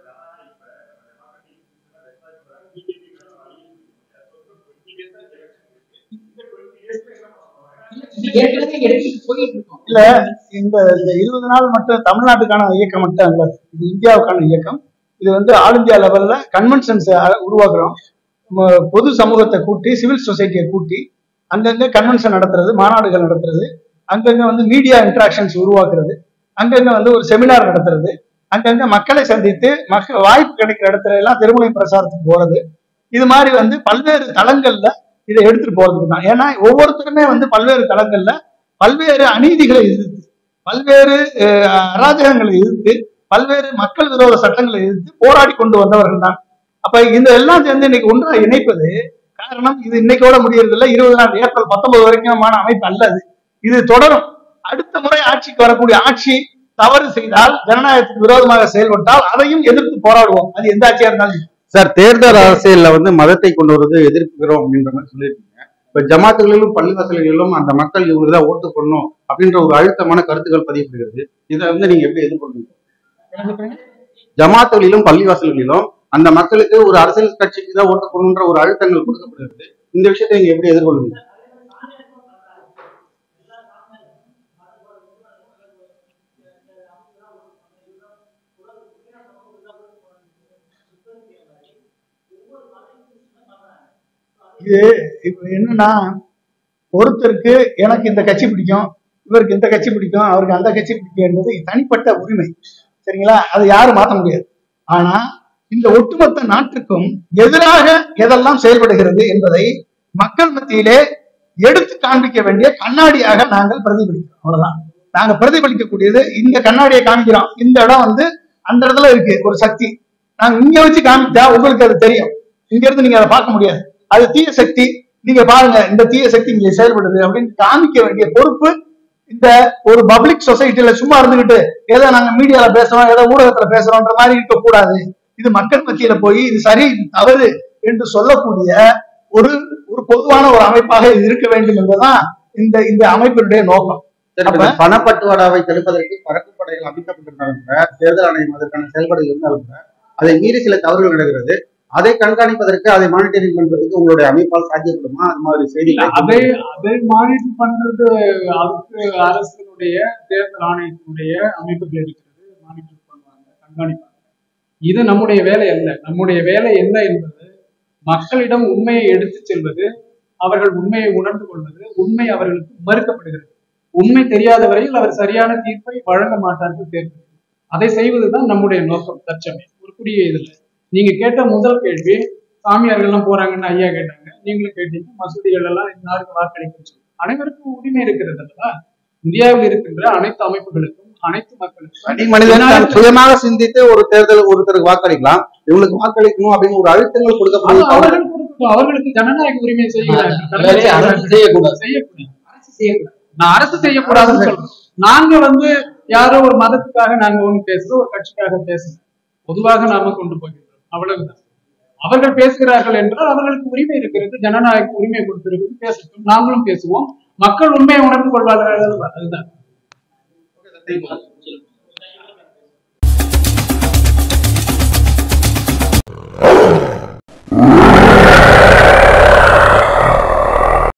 இது ஏற்கனவே எடுத்துட்டு போயிட்டு இருக்கோம் இல்ல இந்த இந்த இருபது நாள் மட்டும் தமிழ்நாட்டுக்கான இயக்கம் மட்டும் அல்ல இது இந்தியாவுக்கான இயக்கம் இது வந்து ஆல் இந்தியா லெவல்ல கன்வென்ஷன்ஸ் உருவாக்குறோம் ம- பொது சமூகத்தை கூட்டி சிவில் சொசைட்டியை கூட்டி அங்கங்க கன்வென்ஷன் நடத்துறது மாநாடுகள் நடத்துறது அங்கங்க வந்து மீடியா இன்ட்ராக்ஷன்ஸ் உருவாக்குறது அங்கங்க வந்து ஒரு செமினார் நடத்துறது அங்கங்க மக்களை சந்தித்து மக்கள் வாய்ப்பு கிடைக்கிற இடத்துல எல்லாம் திருமலை பிரசாரத்துக்கு போறது இது மாதிரி வந்து பல்வேறு தளங்கள்ல இதை எடுத்துட்டு போறதுக்கு தான் ஏன்னா ஒவ்வொருத்தருமே வந்து பல்வேறு தளங்கள்ல பல்வேறு அநீதிகளை எதிர்த்து பல்வேறு அஹ், அராஜகங்களை எதிர்த்து பல்வேறு மக்கள் விரோத சட்டங்களை எதிர்த்து போராடி கொண்டு வந்தவர்கள் தான் அப்ப இந்த எல்லாம் சேர்ந்து இன்னைக்கு ஒன்றா இணைப்பது காரணம் இது இன்னைக்கோட முடியறது இல்ல இருபது நாள் ஏப்ரல் பத்தொன்பது வரைக்குமான அமைப்பு அல்ல அது இது தொடரும் அடுத்த முறை ஆட்சிக்கு வரக்கூடிய ஆட்சி தவறு செய்தால் ஜனநாயகத்துக்கு விரோதமாக செயல்பட்டால் அதையும் எதிர்த்து போராடுவோம் அது எந்த ஆட்சியா இருந்தாலும் சரி. சார் தேர்தல் அரசியல்ல வந்து மதத்தை கொண்டு வருவது எதிர்க்கிறோம் அப்படின்ற மாதிரி சொல்லியிருக்கீங்க இப்ப ஜமாத்துகளிலும் பள்ளிவாசல்களிலும் அந்த மக்கள் இவங்களுக்கு தான் ஓட்டு பண்ணணும் அப்படின்ற ஒரு அழுத்தமான கருத்துக்கள் பதியப்படுகிறது இதை வந்து நீங்க எப்படி எதிர்கொள்றீங்க ஜமாத்துகளிலும் பள்ளிவாசல்களிலும் அந்த மக்களுக்கு ஒரு அரசியல் கட்சிக்கு தான் ஓட்டு பண்ணணுன்ற ஒரு அழுத்தங்கள் கொடுக்கப்படுகிறது இந்த விஷயத்தை நீங்க எப்படி எதிர்கொள்வீங்க இது இப்ப என்னன்னா ஒருத்தருக்கு எனக்கு இந்த கட்சி பிடிக்கும் இவருக்கு இந்த கட்சி பிடிக்கும் அவருக்கு அந்த கட்சி பிடிக்கும் என்பது தனிப்பட்ட உரிமை சரிங்களா அதை யாரும் மாற்ற முடியாது ஆனா இந்த ஒட்டுமொத்த நாட்டுக்கும் எதிராக எதெல்லாம் செயல்படுகிறது என்பதை மக்கள் மத்தியிலே எடுத்து காண்பிக்க வேண்டிய கண்ணாடியாக நாங்கள் பிரதிபலிக்கிறோம் அவ்வளவுதான் நாங்க பிரதிபலிக்கக்கூடியது இந்த கண்ணாடியை காமிக்கிறோம் இந்த இடம் வந்து அந்த இடத்துல இருக்கு ஒரு சக்தி நாங்க இங்க வச்சு காமிச்சா உங்களுக்கு அது தெரியும் இங்க இருந்து நீங்க அதை பார்க்க முடியாது அது தீய சக்தி நீங்க பாருங்க இந்த தீய சக்தி இங்க செயல்படுது அப்படின்னு காமிக்க வேண்டிய பொறுப்பு இந்த ஒரு பப்ளிக் சொசைட்டில சும்மா இருந்துகிட்டு ஏதோ நாங்க மீடியால பேசுறோம் ஏதோ ஊடகத்துல பேசுறோம்ன்ற மாதிரி இருக்க கூடாது இது மக்கள் மத்தியில போய் இது சரி இது தவறு என்று சொல்லக்கூடிய ஒரு ஒரு பொதுவான ஒரு அமைப்பாக இது இருக்க வேண்டும் என்பதுதான் இந்த இந்த அமைப்பினுடைய நோக்கம் சரி, இப்ப இந்த பணப்பட்டுவாடாவை தடுப்பதற்கு பறக்கு படைகள் அமைக்கப்பட்டிருந்தாலும் கூட தேர்தல் ஆணையம் அதற்கான செயல்பாடு இருந்தாலும் கூட அதை மீறி சில தவறுகள் நடக்கிறது அதை கண்காணிப்பதற்கு அதை மானிட்டரிங் பண்றதுக்கு உங்களுடைய அமைப்பால் சாத்தியப்படுமா அது மாதிரி இல்ல, செய்திகள் அதை அதை மானிட்டர் பண்றது அதுக்கு அரசினுடைய தேர்தல் ஆணையத்தினுடைய அமைப்புகள் இருக்கிறது மானிட்டர் பண்ணுவாங்க கண்காணிப்பாங்க இது நம்முடைய வேலை அல்ல நம்முடைய வேலை என்ன என்பது மக்களிடம் உண்மையை எடுத்துச் செல்வது அவர்கள் உண்மையை உணர்ந்து கொள்வது உண்மை அவர்களுக்கு மறுக்கப்படுகிறது உண்மை தெரியாத வரையில் அவர் சரியான தீர்ப்பை வழங்க மாட்டார்கள் தேர்தல் அதை செய்வதுதான் நம்முடைய நோக்கம் தற்சமயம் ஒரு குடிய இதுல நீங்க கேட்ட முதல் கேள்வி சாமியார்கள் எல்லாம் போறாங்கன்னு ஐயா கேட்டாங்க நீங்களும் கேட்டீங்க மசூதிகள் எல்லாம் இன்னாருக்கு வாக்களிக்கும் சொல்லி அனைவருக்கும் உரிமை இருக்கிறது அல்லவா இந்தியாவில் இருக்கின்ற அனைத்து அமைப்புகளுக்கும் அனைத்து மக்களுக்கும் தனி மனிதன் தான் சுயமாக சிந்தித்து ஒரு தேர்தல் ஒருத்தருக்கு வாக்களிக்கலாம் இவங்களுக்கு வாக்களிக்கணும் அப்படின்னு ஒரு அழுத்தங்கள் அது கொடுக்கப்படுது அவர்கள் கொடுக்கட்டும். அவர்களுக்கு ஜனநாயக உரிமை செய்கிறார்கள் வேலையை அரசு செய்யக்கூடாது. செய்யக்கூடாது அரசு செய்யக்கூடாது நான் அரசு செய்யக்கூடாதுன்னு சொல்றேன் நாங்க வந்து யாரோ ஒரு மதத்துக்காக நாங்க ஒண்ணு பேசுறோம் ஒரு கட்சிக்காக பேசுறோம் பொதுவாக நாம கொண்டு போகின்றோம் அவ்வளவுதான் அவர்கள் பேசுகிறார்கள் என்றால் அவர்களுக்கு உரிமை இருக்கிறது ஜனநாயக உரிமை கொடுத்திருக்கிறது பேசட்டும் நாங்களும் பேசுவோம் மக்கள் உண்மையை உணர்ந்து கொள்வார்கள் அதுதான் சரி.